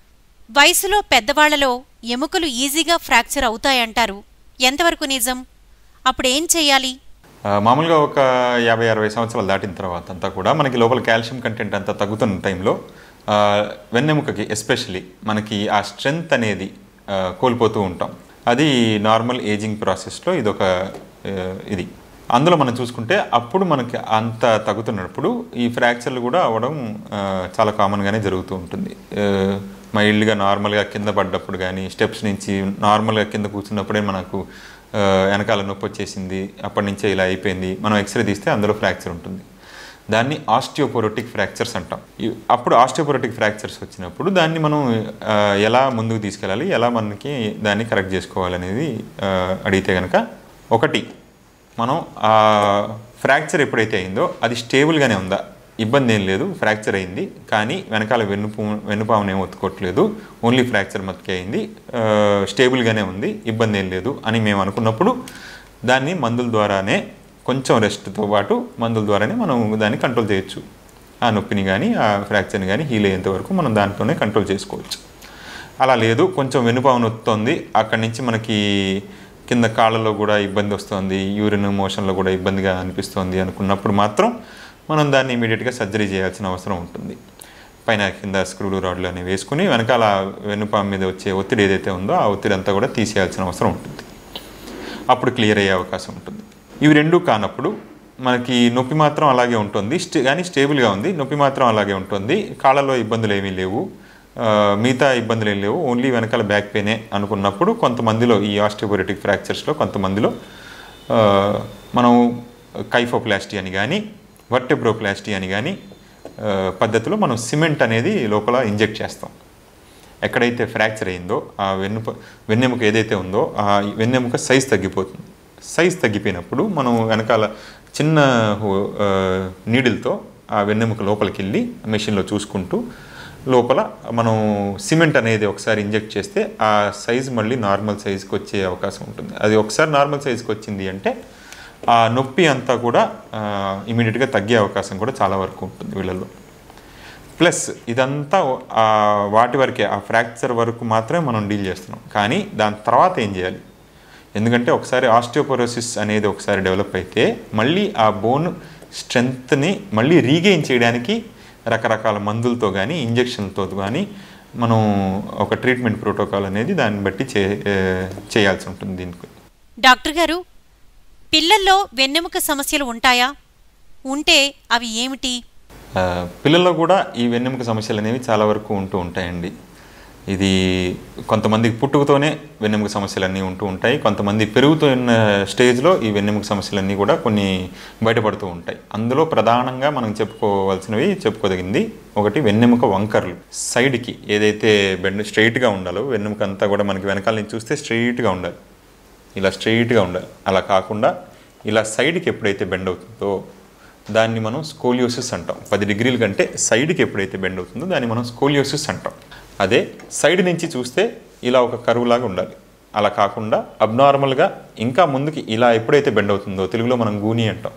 వయసులో పెద్దవాళ్లలో ఎముకలు ఈజీగా ఫ్రాక్చర్ అవుతాయంటారు ఎంతవరకు నిజం అప్పుడు ఏం చెయ్యాలి ఆ, మామూలుగా ఒక యాభై అరవై సంవత్సరాలు దాటిన తర్వాత అంతా కూడా మనకి లోపల కాల్షియం కంటెంట్ అంతా తగ్గుతున్న టైంలో ఆ, వెన్నెముకకి ఎస్పెషలీ మనకి ఆ స్ట్రెంగ్త్ అనేది ఆ, కోల్పోతూ ఉంటాం అది నార్మల్ ఏజింగ్ ప్రాసెస్లో ఇదొక ఆ, ఇది అందులో మనం చూసుకుంటే అప్పుడు మనకి అంత తగ్గుతున్నప్పుడు ఈ ఫ్రాక్చర్లు కూడా అవ్వడం ఆ, చాలా కామన్గానే జరుగుతూ ఉంటుంది ఆ, మైల్డ్గా నార్మల్గా కింద పడ్డప్పుడు కానీ స్టెప్స్ నుంచి నార్మల్గా కింద కూర్చున్నప్పుడే మనకు ఆ, వెనకాల నొప్పి వచ్చేసింది అప్పటి నుంచే ఇలా అయిపోయింది మనం ఎక్స్రే తీస్తే అందులో ఫ్రాక్చర్ ఉంటుంది దాన్ని ఆస్టియోపోరోటిక్ ఫ్రాక్చర్స్ అంటాం ఈ- అప్పుడు ఆస్టియోపోరోటిక్ ఫ్రాక్చర్స్ వచ్చినప్పుడు దాన్ని మనం ఆ, ఎలా ముందుకు తీసుకెళ్ళాలి ఎలా మనకి దాన్ని కరెక్ట్ చేసుకోవాలనేది ఆ, అడిగితే కనుక ఒకటి మనం ఆ ఫ్రాక్చర్ ఎప్పుడైతే అయిందో అది స్టేబుల్గానే ఉందా ఇబ్బంది ఏం లేదు ఫ్రాక్చర్ అయింది కానీ వెనకాల వెన్నుపు వెన్నుపామును ఏం ఒత్తుకోవట్లేదు ఓన్లీ ఫ్రాక్చర్ మట్టుకే అయింది ఆ, స్టేబుల్గానే ఉంది ఇబ్బంది ఏం లేదు అని మేము అనుకున్నప్పుడు దాన్ని మందుల ద్వారానే కొంచెం రెస్ట్తో పాటు మందుల ద్వారానే మనం దాన్ని కంట్రోల్ చేయొచ్చు ఆ నొప్పిని కానీ ఆ ఫ్రాక్చర్ని కానీ హీల్ అయ్యేంత వరకు మనం దాంతోనే కంట్రోల్ చేసుకోవచ్చు అలా లేదు కొంచెం వెనుపాము నొత్తుంది అక్కడి నుంచి మనకి కింద కాళ్ళలో కూడా ఇబ్బంది వస్తుంది యూరిన్ మోషన్లో కూడా ఇబ్బందిగా అనిపిస్తుంది అనుకున్నప్పుడు మాత్రం మనం దాన్ని ఇమీడియట్గా సర్జరీ చేయాల్సిన అవసరం ఉంటుంది పైన కింద స్క్రూలు రాడ్లు అనేవి వేసుకుని వెనకాల వెన్నుపాము మీద వచ్చే ఒత్తిడి ఏదైతే ఉందో ఆ ఒత్తిడి అంతా కూడా తీసేయాల్సిన అవసరం ఉంటుంది అప్పుడు క్లియర్ అయ్యే అవకాశం ఉంటుంది ఇవి రెండు కానప్పుడు మనకి నొప్పి మాత్రం అలాగే ఉంటుంది స్టే కానీ స్టేబుల్గా ఉంది నొప్పి మాత్రం అలాగే ఉంటుంది కాళ్ళలో ఇబ్బందులు ఏమీ లేవు ఆ, మిగతా ఇబ్బందులు ఏం లేవు ఓన్లీ వెనకాల బ్యాక్ పెయినే అనుకున్నప్పుడు కొంతమందిలో ఈ ఆస్టియోపోరెటిక్ ఫ్రాక్చర్స్లో కొంతమందిలో ఆ, మనం కైఫోప్లాస్టీ అని కానీ వర్టెబ్రోప్లాస్టీ అని కానీ ఆ, పద్ధతిలో మనం సిమెంట్ అనేది లోపల ఇంజెక్ట్ చేస్తాం ఎక్కడైతే ఫ్రాక్చర్ అయిందో ఆ వెన్నుప వెన్నెముక ఏదైతే ఉందో ఆ వెన్నెముక సైజ్ తగ్గిపోతుంది సైజ్ తగ్గిపోయినప్పుడు మనం వెనకాల చిన్న నీడిల్తో ఆ వెన్నెముక లోపలికి వెళ్ళి మెషిన్లో చూసుకుంటూ లోపల మనం సిమెంట్ అనేది ఒకసారి ఇంజెక్ట్ చేస్తే ఆ సైజ్ మళ్ళీ నార్మల్ సైజ్కి వచ్చే అవకాశం ఉంటుంది అది ఒకసారి నార్మల్ సైజ్కి వచ్చింది అంటే ఆ నొప్పి అంతా కూడా ఇమీడియట్గా తగ్గే అవకాశం కూడా చాలా వరకు ఉంటుంది వీళ్ళల్లో ప్లస్ ఇదంతా ఆ వాటి వరకే ఆ ఫ్రాక్చర్ వరకు మాత్రమే మనం డీల్ చేస్తున్నాం కానీ దాని తర్వాత ఏం చేయాలి ఎందుకంటే ఒకసారి ఆస్టియోపరోసిస్ అనేది ఒకసారి డెవలప్ అయితే మళ్ళీ ఆ బోన్ స్ట్రెంగ్త్ని మళ్ళీ రీగెయిన్ చేయడానికి రకరకాల మందులతో కానీ ఇంజెక్షన్లతో కానీ మనం ఒక ట్రీట్మెంట్ ప్రోటోకాల్ అనేది దాన్ని బట్టి చే ఏ, చేయాల్సి ఉంటుంది దీనికి డాక్టర్ గారు పిల్లల్లో వెన్నెముక సమస్యలు ఉంటాయా ఉంటే అవి ఏమిటి ఆ, పిల్లల్లో కూడా ఈ వెన్నెముక సమస్యలు అనేవి చాలా వరకు ఉంటూ ఉంటాయండి ఇది కొంతమందికి పుట్టుకతోనే వెన్నెముక సమస్యలన్నీ ఉంటూ ఉంటాయి కొంతమంది పెరుగుతున్న స్టేజ్లో ఈ వెన్నెముక సమస్యలన్నీ కూడా కొన్ని బయటపడుతూ ఉంటాయి అందులో ప్రధానంగా మనం చెప్పుకోవాల్సినవి చెప్పుకోదగింది ఒకటి వెన్నెముక వంకర్లు సైడ్కి ఏదైతే బెండ్ స్ట్రైట్గా ఉండాలో వెన్నెముక అంతా కూడా మనకి వెనకాల నుంచి చూస్తే స్ట్రైట్గా ఉండాలి ఇలా స్ట్రైట్గా ఉండాలి అలా కాకుండా ఇలా సైడ్కి ఎప్పుడైతే బెండ్ అవుతుందో దాన్ని మనం స్కోలియోసిస్ అంటాం పది డిగ్రీల కంటే సైడ్కి ఎప్పుడైతే బెండ్ అవుతుందో దాన్ని మనం స్కోలియోసిస్ అంటాం అదే సైడ్ నుంచి చూస్తే ఇలా ఒక కరువు లాగా ఉండాలి అలా కాకుండా అబ్నార్మల్గా ఇంకా ముందుకి ఇలా ఎప్పుడైతే బెండ్ అవుతుందో తెలుగులో మనం గూని అంటాం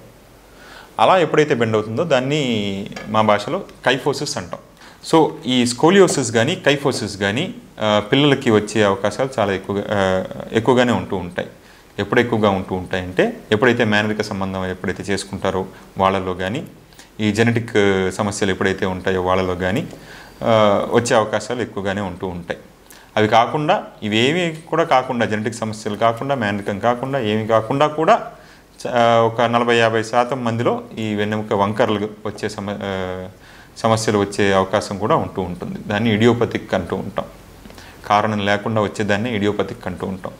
అలా ఎప్పుడైతే బెండ్ అవుతుందో దాన్ని మా భాషలో కైఫోసిస్ అంటాం సో ఈ స్కోలియోసిస్ కానీ కైఫోసిస్ కానీ పిల్లలకి వచ్చే అవకాశాలు చాలా ఎక్కువగా ఆ, ఎక్కువగానే ఉంటూ ఉంటాయి ఎప్పుడు ఎక్కువగా ఉంటూ ఉంటాయంటే ఎప్పుడైతే మేనరిక సంబంధం ఎప్పుడైతే చేసుకుంటారో వాళ్ళలో కానీ ఈ జెనెటిక్ సమస్యలు ఎప్పుడైతే ఉంటాయో వాళ్ళలో కానీ ఆ, వచ్చే అవకాశాలు ఎక్కువగానే ఉంటూ ఉంటాయి అవి కాకుండా ఇవేమీ కూడా కాకుండా జెనెటిక్ సమస్యలు కాకుండా మేనరికం కాకుండా ఏమి కాకుండా కూడా చ- ఒక నలభై యాభై శాతం మందిలో ఈ వెన్నెముక వంకర్లు వచ్చే సమ ఆ, సమస్యలు వచ్చే అవకాశం కూడా ఉంటూ ఉంటుంది దాన్ని ఇడియోపతిక్ అంటూ ఉంటాం కారణం లేకుండా వచ్చేదాన్ని ఇడియోపతిక్ అంటూ ఉంటాం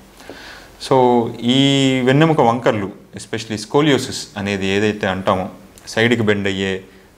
సో ఈ వెన్నెముక వంకర్లు ఎస్పెషలీ స్కోలియోసిస్ అనేది ఏదైతే అంటామో సైడ్కి బెండ్ అయ్యే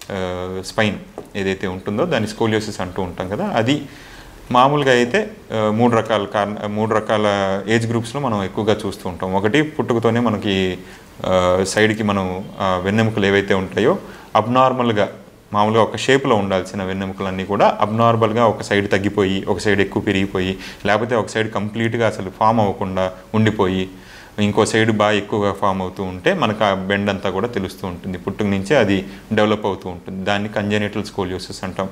స్పైన్ ఏదైతే ఉంటుందో దాన్ని స్కోలియోసిస్ అంటూ ఉంటాం కదా అది మామూలుగా అయితే ఆ, మూడు రకాల కారణ మూడు రకాల ఏజ్ గ్రూప్స్లో మనం ఎక్కువగా చూస్తూ ఉంటాం ఒకటి పుట్టుకతోనే మనకి ఆ, సైడ్కి మనం ఆ, వెన్నెముకలు ఏవైతే ఉంటాయో అబ్నార్మల్గా మామూలుగా ఒక షేప్లో ఉండాల్సిన వెన్నెముకలన్నీ కూడా అబ్నార్మల్గా ఒక సైడ్ తగ్గిపోయి ఒక సైడ్ ఎక్కువ పెరిగిపోయి లేకపోతే ఒక సైడ్ కంప్లీట్గా అసలు ఫామ్ అవ్వకుండా ఉండిపోయి ఇంకో సైడ్ బాగా ఎక్కువగా ఫామ్ అవుతూ ఉంటే మనకు ఆ బెండ్ అంతా కూడా తెలుస్తూ ఉంటుంది పుట్టుక నుంచే అది డెవలప్ అవుతూ ఉంటుంది దాన్ని కంజెనిటల్ స్కోలియోసిస్ అంటాం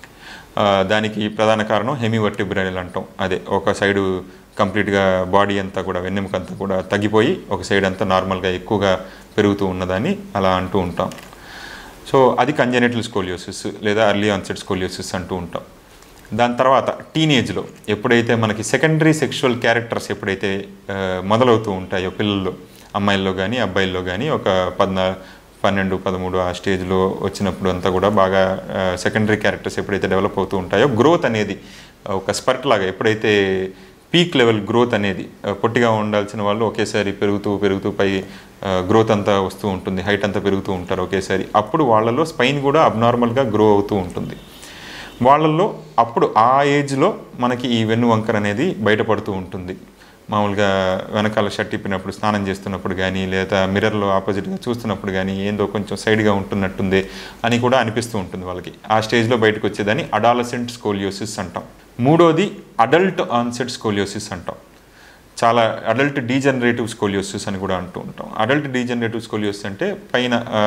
ఆ, దానికి ప్రధాన కారణం హెమివర్టిబ్రైల్ అంటాం అదే ఒక సైడు కంప్లీట్గా బాడీ అంతా కూడా వెన్నెముక అంతా కూడా తగ్గిపోయి ఒక సైడ్ అంతా నార్మల్గా ఎక్కువగా పెరుగుతూ ఉన్నదాన్ని అలా అంటూ ఉంటాం సో అది కంజెనిటల్ స్కోలియోసిస్ లేదా అర్లీ ఆన్సెట్ స్కోలియోసిస్ అంటూ ఉంటాం దాని తర్వాత టీనేజ్లో ఎప్పుడైతే మనకి సెకండరీ సెక్షువల్ క్యారెక్టర్స్ ఎప్పుడైతే ఆ, మొదలవుతూ ఉంటాయో పిల్లల్లో అమ్మాయిల్లో కానీ అబ్బాయిల్లో కానీ ఒక పద్నా పన్నెండు పదమూడు ఆ స్టేజ్లో వచ్చినప్పుడు అంతా కూడా బాగా సెకండరీ క్యారెక్టర్స్ ఎప్పుడైతే డెవలప్ అవుతూ ఉంటాయో గ్రోత్ అనేది ఒక స్పర్ట్ లాగా ఎప్పుడైతే పీక్ లెవెల్ గ్రోత్ అనేది ఆ, పొట్టిగా ఉండాల్సిన వాళ్ళు ఒకేసారి పెరుగుతూ పెరుగుతూ పై గ్రోత్ అంతా వస్తూ ఉంటుంది హైట్ అంతా పెరుగుతూ ఉంటారు ఒకేసారి అప్పుడు వాళ్ళలో స్పైన్ కూడా అబ్నార్మల్గా గ్రో అవుతూ ఉంటుంది వాళ్ళల్లో అప్పుడు ఆ ఏజ్లో మనకి ఈ వెన్ను వంకర అనేది బయటపడుతూ ఉంటుంది మామూలుగా వెనకాల షర్ట్ ఇప్పినప్పుడు స్నానం చేస్తున్నప్పుడు కానీ లేదా మిర్రర్లో ఆపోజిట్గా చూస్తున్నప్పుడు కానీ ఏందో కొంచెం సైడ్గా ఉంటున్నట్టుంది అని కూడా అనిపిస్తూ ఉంటుంది వాళ్ళకి ఆ స్టేజ్లో బయటకు వచ్చేదాన్ని అడాలసెంట్ స్కోలియోసిస్ అంటాం మూడోది అడల్ట్ ఆన్సెట్ స్కోలియోసిస్ అంటాం చాలా అడల్ట్ డీజనరేటివ్ స్కోలియోసిస్ అని కూడా అంటూ ఉంటాం అడల్ట్ డీజనరేటివ్ స్కోలియోసిస్ అంటే పైన ఆ,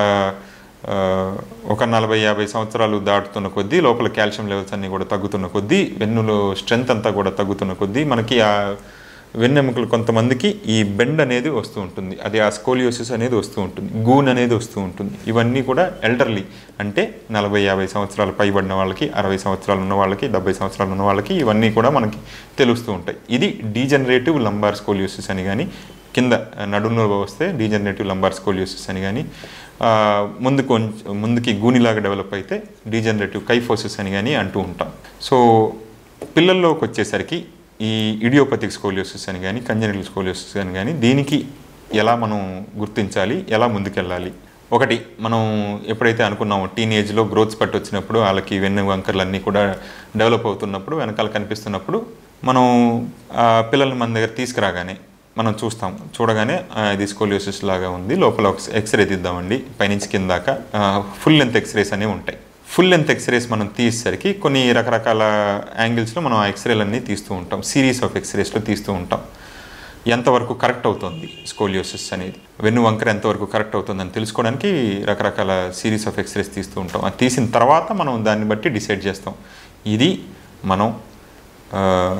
ఆ, ఒక నలభై యాభై సంవత్సరాలు దాటుతున్న కొద్దీ లోపల కాల్షియం లెవెల్స్ అన్నీ కూడా తగ్గుతున్న కొద్దీ వెన్నులో స్ట్రెంత్ అంతా కూడా తగ్గుతున్న కొద్దీ మనకి ఆ వెన్నెముకలు కొంతమందికి ఈ బెండ్ అనేది వస్తూ ఉంటుంది అది ఆ స్కోలియోసిస్ అనేది వస్తూ ఉంటుంది గూన్ అనేది వస్తూ ఉంటుంది ఇవన్నీ కూడా ఎల్డర్లీ అంటే నలభై యాభై సంవత్సరాలు పైబడిన వాళ్ళకి అరవై సంవత్సరాలు ఉన్న వాళ్ళకి డెబ్బై సంవత్సరాలు ఉన్న వాళ్ళకి ఇవన్నీ కూడా మనకి తెలుస్తూ ఉంటాయి ఇది డీజనరేటివ్ లంబార్ స్కోలియోసిస్ అని కానీ కింద నడుములో వస్తే డీజనరేటివ్ లంబార్ స్కోలియోసిస్ అని కానీ ఆ, ముందు కొంచెం ముందుకి గూనిలాగా డెవలప్ అయితే డీజనరేటివ్ కైఫోసిస్ అని కానీ అంటూ ఉంటాం సో పిల్లల్లోకి వచ్చేసరికి ఈ ఇడియోపతిక్ స్కోలియోసిస్ అని కానీ కంజనిటల్ స్కోలియోసిస్ అని కానీ దీనికి ఎలా మనం గుర్తించాలి ఎలా ముందుకెళ్ళాలి ఒకటి మనం ఎప్పుడైతే అనుకున్నామో టీనేజ్లో గ్రోత్ స్పట్ వచ్చినప్పుడు వాళ్ళకి వెన్ను వంకర్లు అన్నీ కూడా డెవలప్ అవుతున్నప్పుడు వెనకాల కనిపిస్తున్నప్పుడు మనం ఆ పిల్లల్ని మన దగ్గర తీసుకురాగానే మనం చూస్తాం చూడగానే ఆ, ఇది స్కోలియోసిస్ లాగా ఉంది లోపల ఒక ఎక్స్రే తీద్దామండి పైనుంచి కింద దాకా ఫుల్ లెంత్ ఎక్స్రేస్ అనేవి ఉంటాయి ఫుల్ లెంత్ ఎక్స్రేస్ మనం తీసేసరికి కొన్ని రకరకాల యాంగిల్స్లో మనం ఆ ఎక్స్రేలన్నీ తీస్తూ ఉంటాం సిరీస్ ఆఫ్ ఎక్స్రేస్లో తీస్తూ ఉంటాం ఎంతవరకు కరెక్ట్ అవుతుంది స్కోలియోసిస్ అనేది వెన్ను వంకర ఎంతవరకు కరెక్ట్ అవుతుందని తెలుసుకోవడానికి రకరకాల సిరీస్ ఆఫ్ ఎక్స్రేస్ తీస్తూ ఉంటాం అది తీసిన తర్వాత మనం దాన్ని బట్టి డిసైడ్ చేస్తాం ఇది మనం ఆ,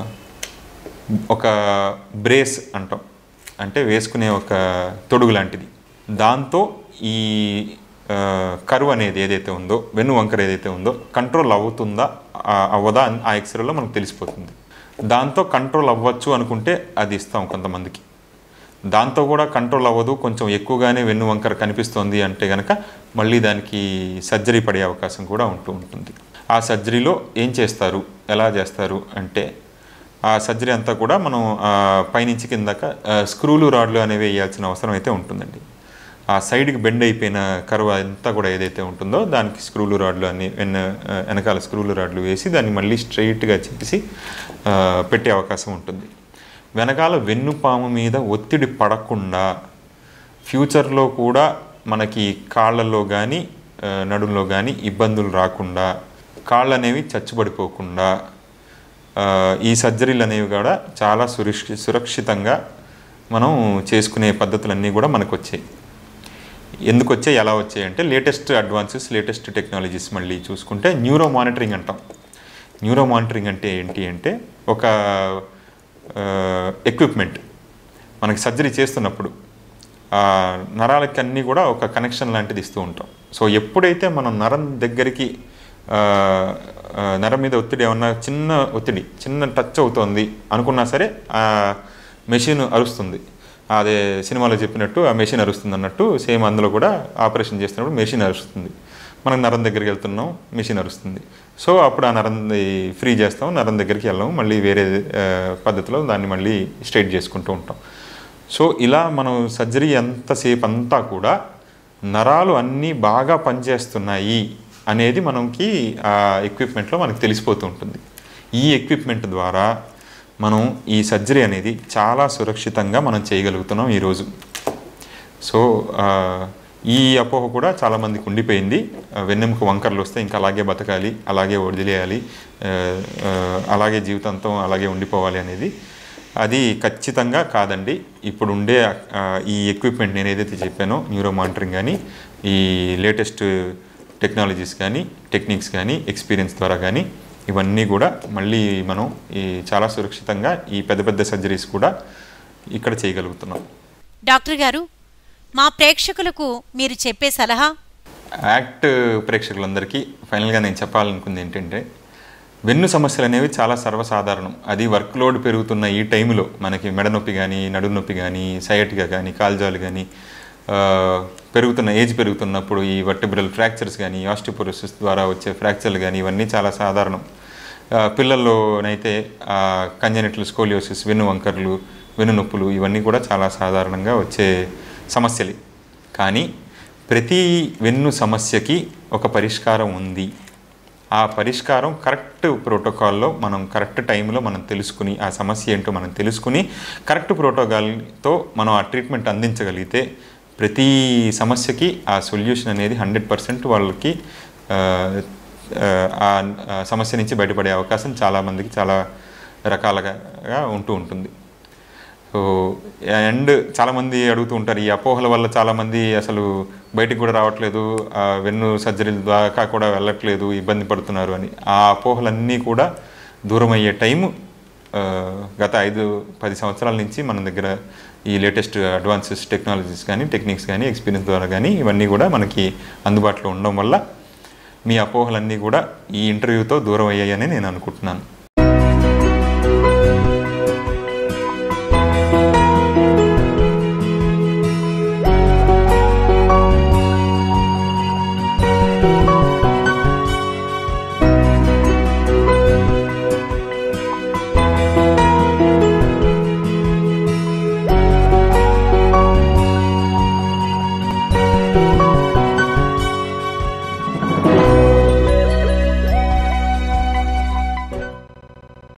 ఒక బ్రేస్ అంటాం అంటే వేసుకునే ఒక తొడుగు లాంటిది దాంతో ఈ కరువు అనేది ఏదైతే ఉందో వెన్ను వంకర ఏదైతే ఉందో కంట్రోల్ అవుతుందా ఆ- అవ్వదా అని ఆ ఎక్స్రేలో మనకు తెలిసిపోతుంది దాంతో కంట్రోల్ అవ్వచ్చు అనుకుంటే అది ఇస్తాం కొంతమందికి దాంతో కూడా కంట్రోల్ అవ్వదు కొంచెం ఎక్కువగానే వెన్ను వంకర కనిపిస్తోంది అంటే కనుక మళ్ళీ దానికి సర్జరీ పడే అవకాశం కూడా ఉంటూ ఉంటుంది ఆ సర్జరీలో ఏం చేస్తారు ఎలా చేస్తారు అంటే ఆ సర్జరీ అంతా కూడా మనం ఆ, పైనుంచి కిందక ఆ, స్క్రూలు రాడ్లు అనేవి వేయాల్సిన అవసరం అయితే ఉంటుందండి ఆ సైడ్కి బెండ్ అయిపోయిన కరువు అంతా కూడా ఏదైతే ఉంటుందో దానికి స్క్రూలు రాడ్లు అన్ని వెన్న ఆ, వెనకాల స్క్రూలు రాడ్లు వేసి దాన్ని మళ్ళీ స్ట్రైట్గా చేసి ఆ, పెట్టే అవకాశం ఉంటుంది వెనకాల వెన్నుపాము మీద ఒత్తిడి పడకుండా ఫ్యూచర్లో కూడా మనకి కాళ్ళల్లో కానీ నడుంలో కానీ ఇబ్బందులు రాకుండా కాళ్ళు అనేవి చచ్చుబడిపోకుండా ఆ, ఈ సర్జరీలు అనేవి కూడా చాలా సురక్షి సురక్షితంగా మనం చేసుకునే పద్ధతులన్నీ కూడా మనకు వచ్చాయి ఎందుకు వచ్చాయి ఎలా వచ్చాయి అంటే లేటెస్ట్ అడ్వాన్సెస్ లేటెస్ట్ టెక్నాలజీస్ మళ్ళీ చూసుకుంటే న్యూరో మానిటరింగ్ అంటాం న్యూరో మానిటరింగ్ అంటే ఏంటి అంటే ఒక ఎక్విప్మెంట్ మనకి సర్జరీ చేస్తున్నప్పుడు ఆ నరాలకి అన్నీ కూడా ఒక కనెక్షన్ లాంటిది ఇస్తూ ఉంటాం సో ఎప్పుడైతే మనం నరం దగ్గరికి ఆ, ఆ, నరం మీద ఒత్తిడి ఏమన్నా చిన్న ఒత్తిడి చిన్న టచ్ అవుతోంది అనుకున్నా సరే ఆ మెషిన్ అరుస్తుంది అదే సినిమాలో చెప్పినట్టు ఆ మెషిన్ అరుస్తుంది అన్నట్టు సేమ్ అందులో కూడా ఆపరేషన్ చేస్తున్నప్పుడు మెషిన్ అరుస్తుంది మనం నరం దగ్గరికి వెళ్తున్నాం మెషిన్ అరుస్తుంది సో అప్పుడు ఆ నరం ఫ్రీ చేస్తాం నరం దగ్గరికి వెళ్ళాం మళ్ళీ వేరే ఆ, పద్ధతిలో దాన్ని మళ్ళీ స్ట్రైట్ చేసుకుంటూ ఉంటాం సో ఇలా మనం సర్జరీ ఎంతసేపు అంతా కూడా నరాలు అన్నీ బాగా పనిచేస్తున్నాయి అనేది మనకి ఆ ఎక్విప్మెంట్లో మనకు తెలిసిపోతూ ఉంటుంది ఈ ఎక్విప్మెంట్ ద్వారా మనం ఈ సర్జరీ అనేది చాలా సురక్షితంగా మనం చేయగలుగుతున్నాం ఈరోజు సో ఆ, ఈ అపోహ కూడా చాలామందికి ఉండిపోయింది ఆ, వెన్నెముక వంకరలు వస్తే ఇంకా అలాగే బతకాలి అలాగే వదిలేయాలి ఆ, ఆ, అలాగే జీవితాంతం అలాగే ఉండిపోవాలి అనేది అది ఖచ్చితంగా కాదండి ఇప్పుడు ఉండే ఆ, ఈ ఎక్విప్మెంట్ నేను ఏదైతే చెప్పానో న్యూరో మానిటరింగ్ కానీ ఈ లేటెస్ట్ టెక్నాలజీస్ కానీ టెక్నిక్స్ కానీ ఎక్స్పీరియన్స్ ద్వారా కానీ ఇవన్నీ కూడా మళ్ళీ మనం ఈ చాలా సురక్షితంగా ఈ పెద్ద పెద్ద సర్జరీస్ కూడా ఇక్కడ చేయగలుగుతున్నాం డాక్టర్ గారు మా ప్రేక్షకులకు మీరు చెప్పే సలహా యాక్ట్ ప్రేక్షకులందరికీ ఫైనల్గా నేను చెప్పాలనుకుంది ఏంటంటే వెన్ను సమస్యలు అనేవి చాలా సర్వసాధారణం అది వర్క్ లోడ్ పెరుగుతున్న ఈ టైంలో మనకి మెడ నొప్పి కానీ నడుము నొప్పి కానీ సైటిగా కానీ కాల్జాలు కానీ ఆ, పెరుగుతున్న ఏజ్ పెరుగుతున్నప్పుడు ఈ వర్టిబ్రల్ ఫ్రాక్చర్స్ కానీ ఆస్టిపోరోసిస్ ద్వారా వచ్చే ఫ్రాక్చర్లు కానీ ఇవన్నీ చాలా సాధారణం ఆ, పిల్లల్లోనైతే కంజనిటల్ స్కోలియోసిస్ వెన్ను వంకర్లు వెన్ను నొప్పులు ఇవన్నీ కూడా చాలా సాధారణంగా వచ్చే సమస్యలే కానీ ప్రతి వెన్ను సమస్యకి ఒక పరిష్కారం ఉంది ఆ పరిష్కారం కరెక్ట్ ప్రోటోకాల్లో మనం కరెక్ట్ టైంలో మనం తెలుసుకుని ఆ సమస్య ఏంటో మనం తెలుసుకుని కరెక్ట్ ప్రోటోకాల్తో మనం ఆ ట్రీట్మెంట్ అందించగలిగితే ప్రతి సమస్యకి ఆ సొల్యూషన్ అనేది హండ్రెడ్ పర్సెంట్ వాళ్ళకి ఆ, ఆ, ఆ సమస్య నుంచి బయటపడే అవకాశం చాలామందికి చాలా రకాలుగా ఉంటూ ఉంటుంది సో అండ్ చాలామంది అడుగుతూ ఉంటారు ఈ అపోహల వల్ల చాలామంది అసలు బయటికి కూడా రావట్లేదు ఆ వెన్ను సర్జరీల దాకా కూడా వెళ్ళట్లేదు ఇబ్బంది పడుతున్నారు అని ఆ అపోహలన్నీ కూడా దూరం అయ్యే టైము ఆ, గత ఐదు పది సంవత్సరాల నుంచి మన దగ్గర ఈ లేటెస్ట్ అడ్వాన్సెస్ టెక్నాలజీస్ కానీ టెక్నిక్స్ కానీ ఎక్స్పీరియన్స్ ద్వారా కానీ ఇవన్నీ కూడా మనకి అందుబాటులో ఉండడం వల్ల మీ అపోహలన్నీ కూడా ఈ ఇంటర్వ్యూతో దూరం అయ్యాయని నేను అనుకుంటున్నాను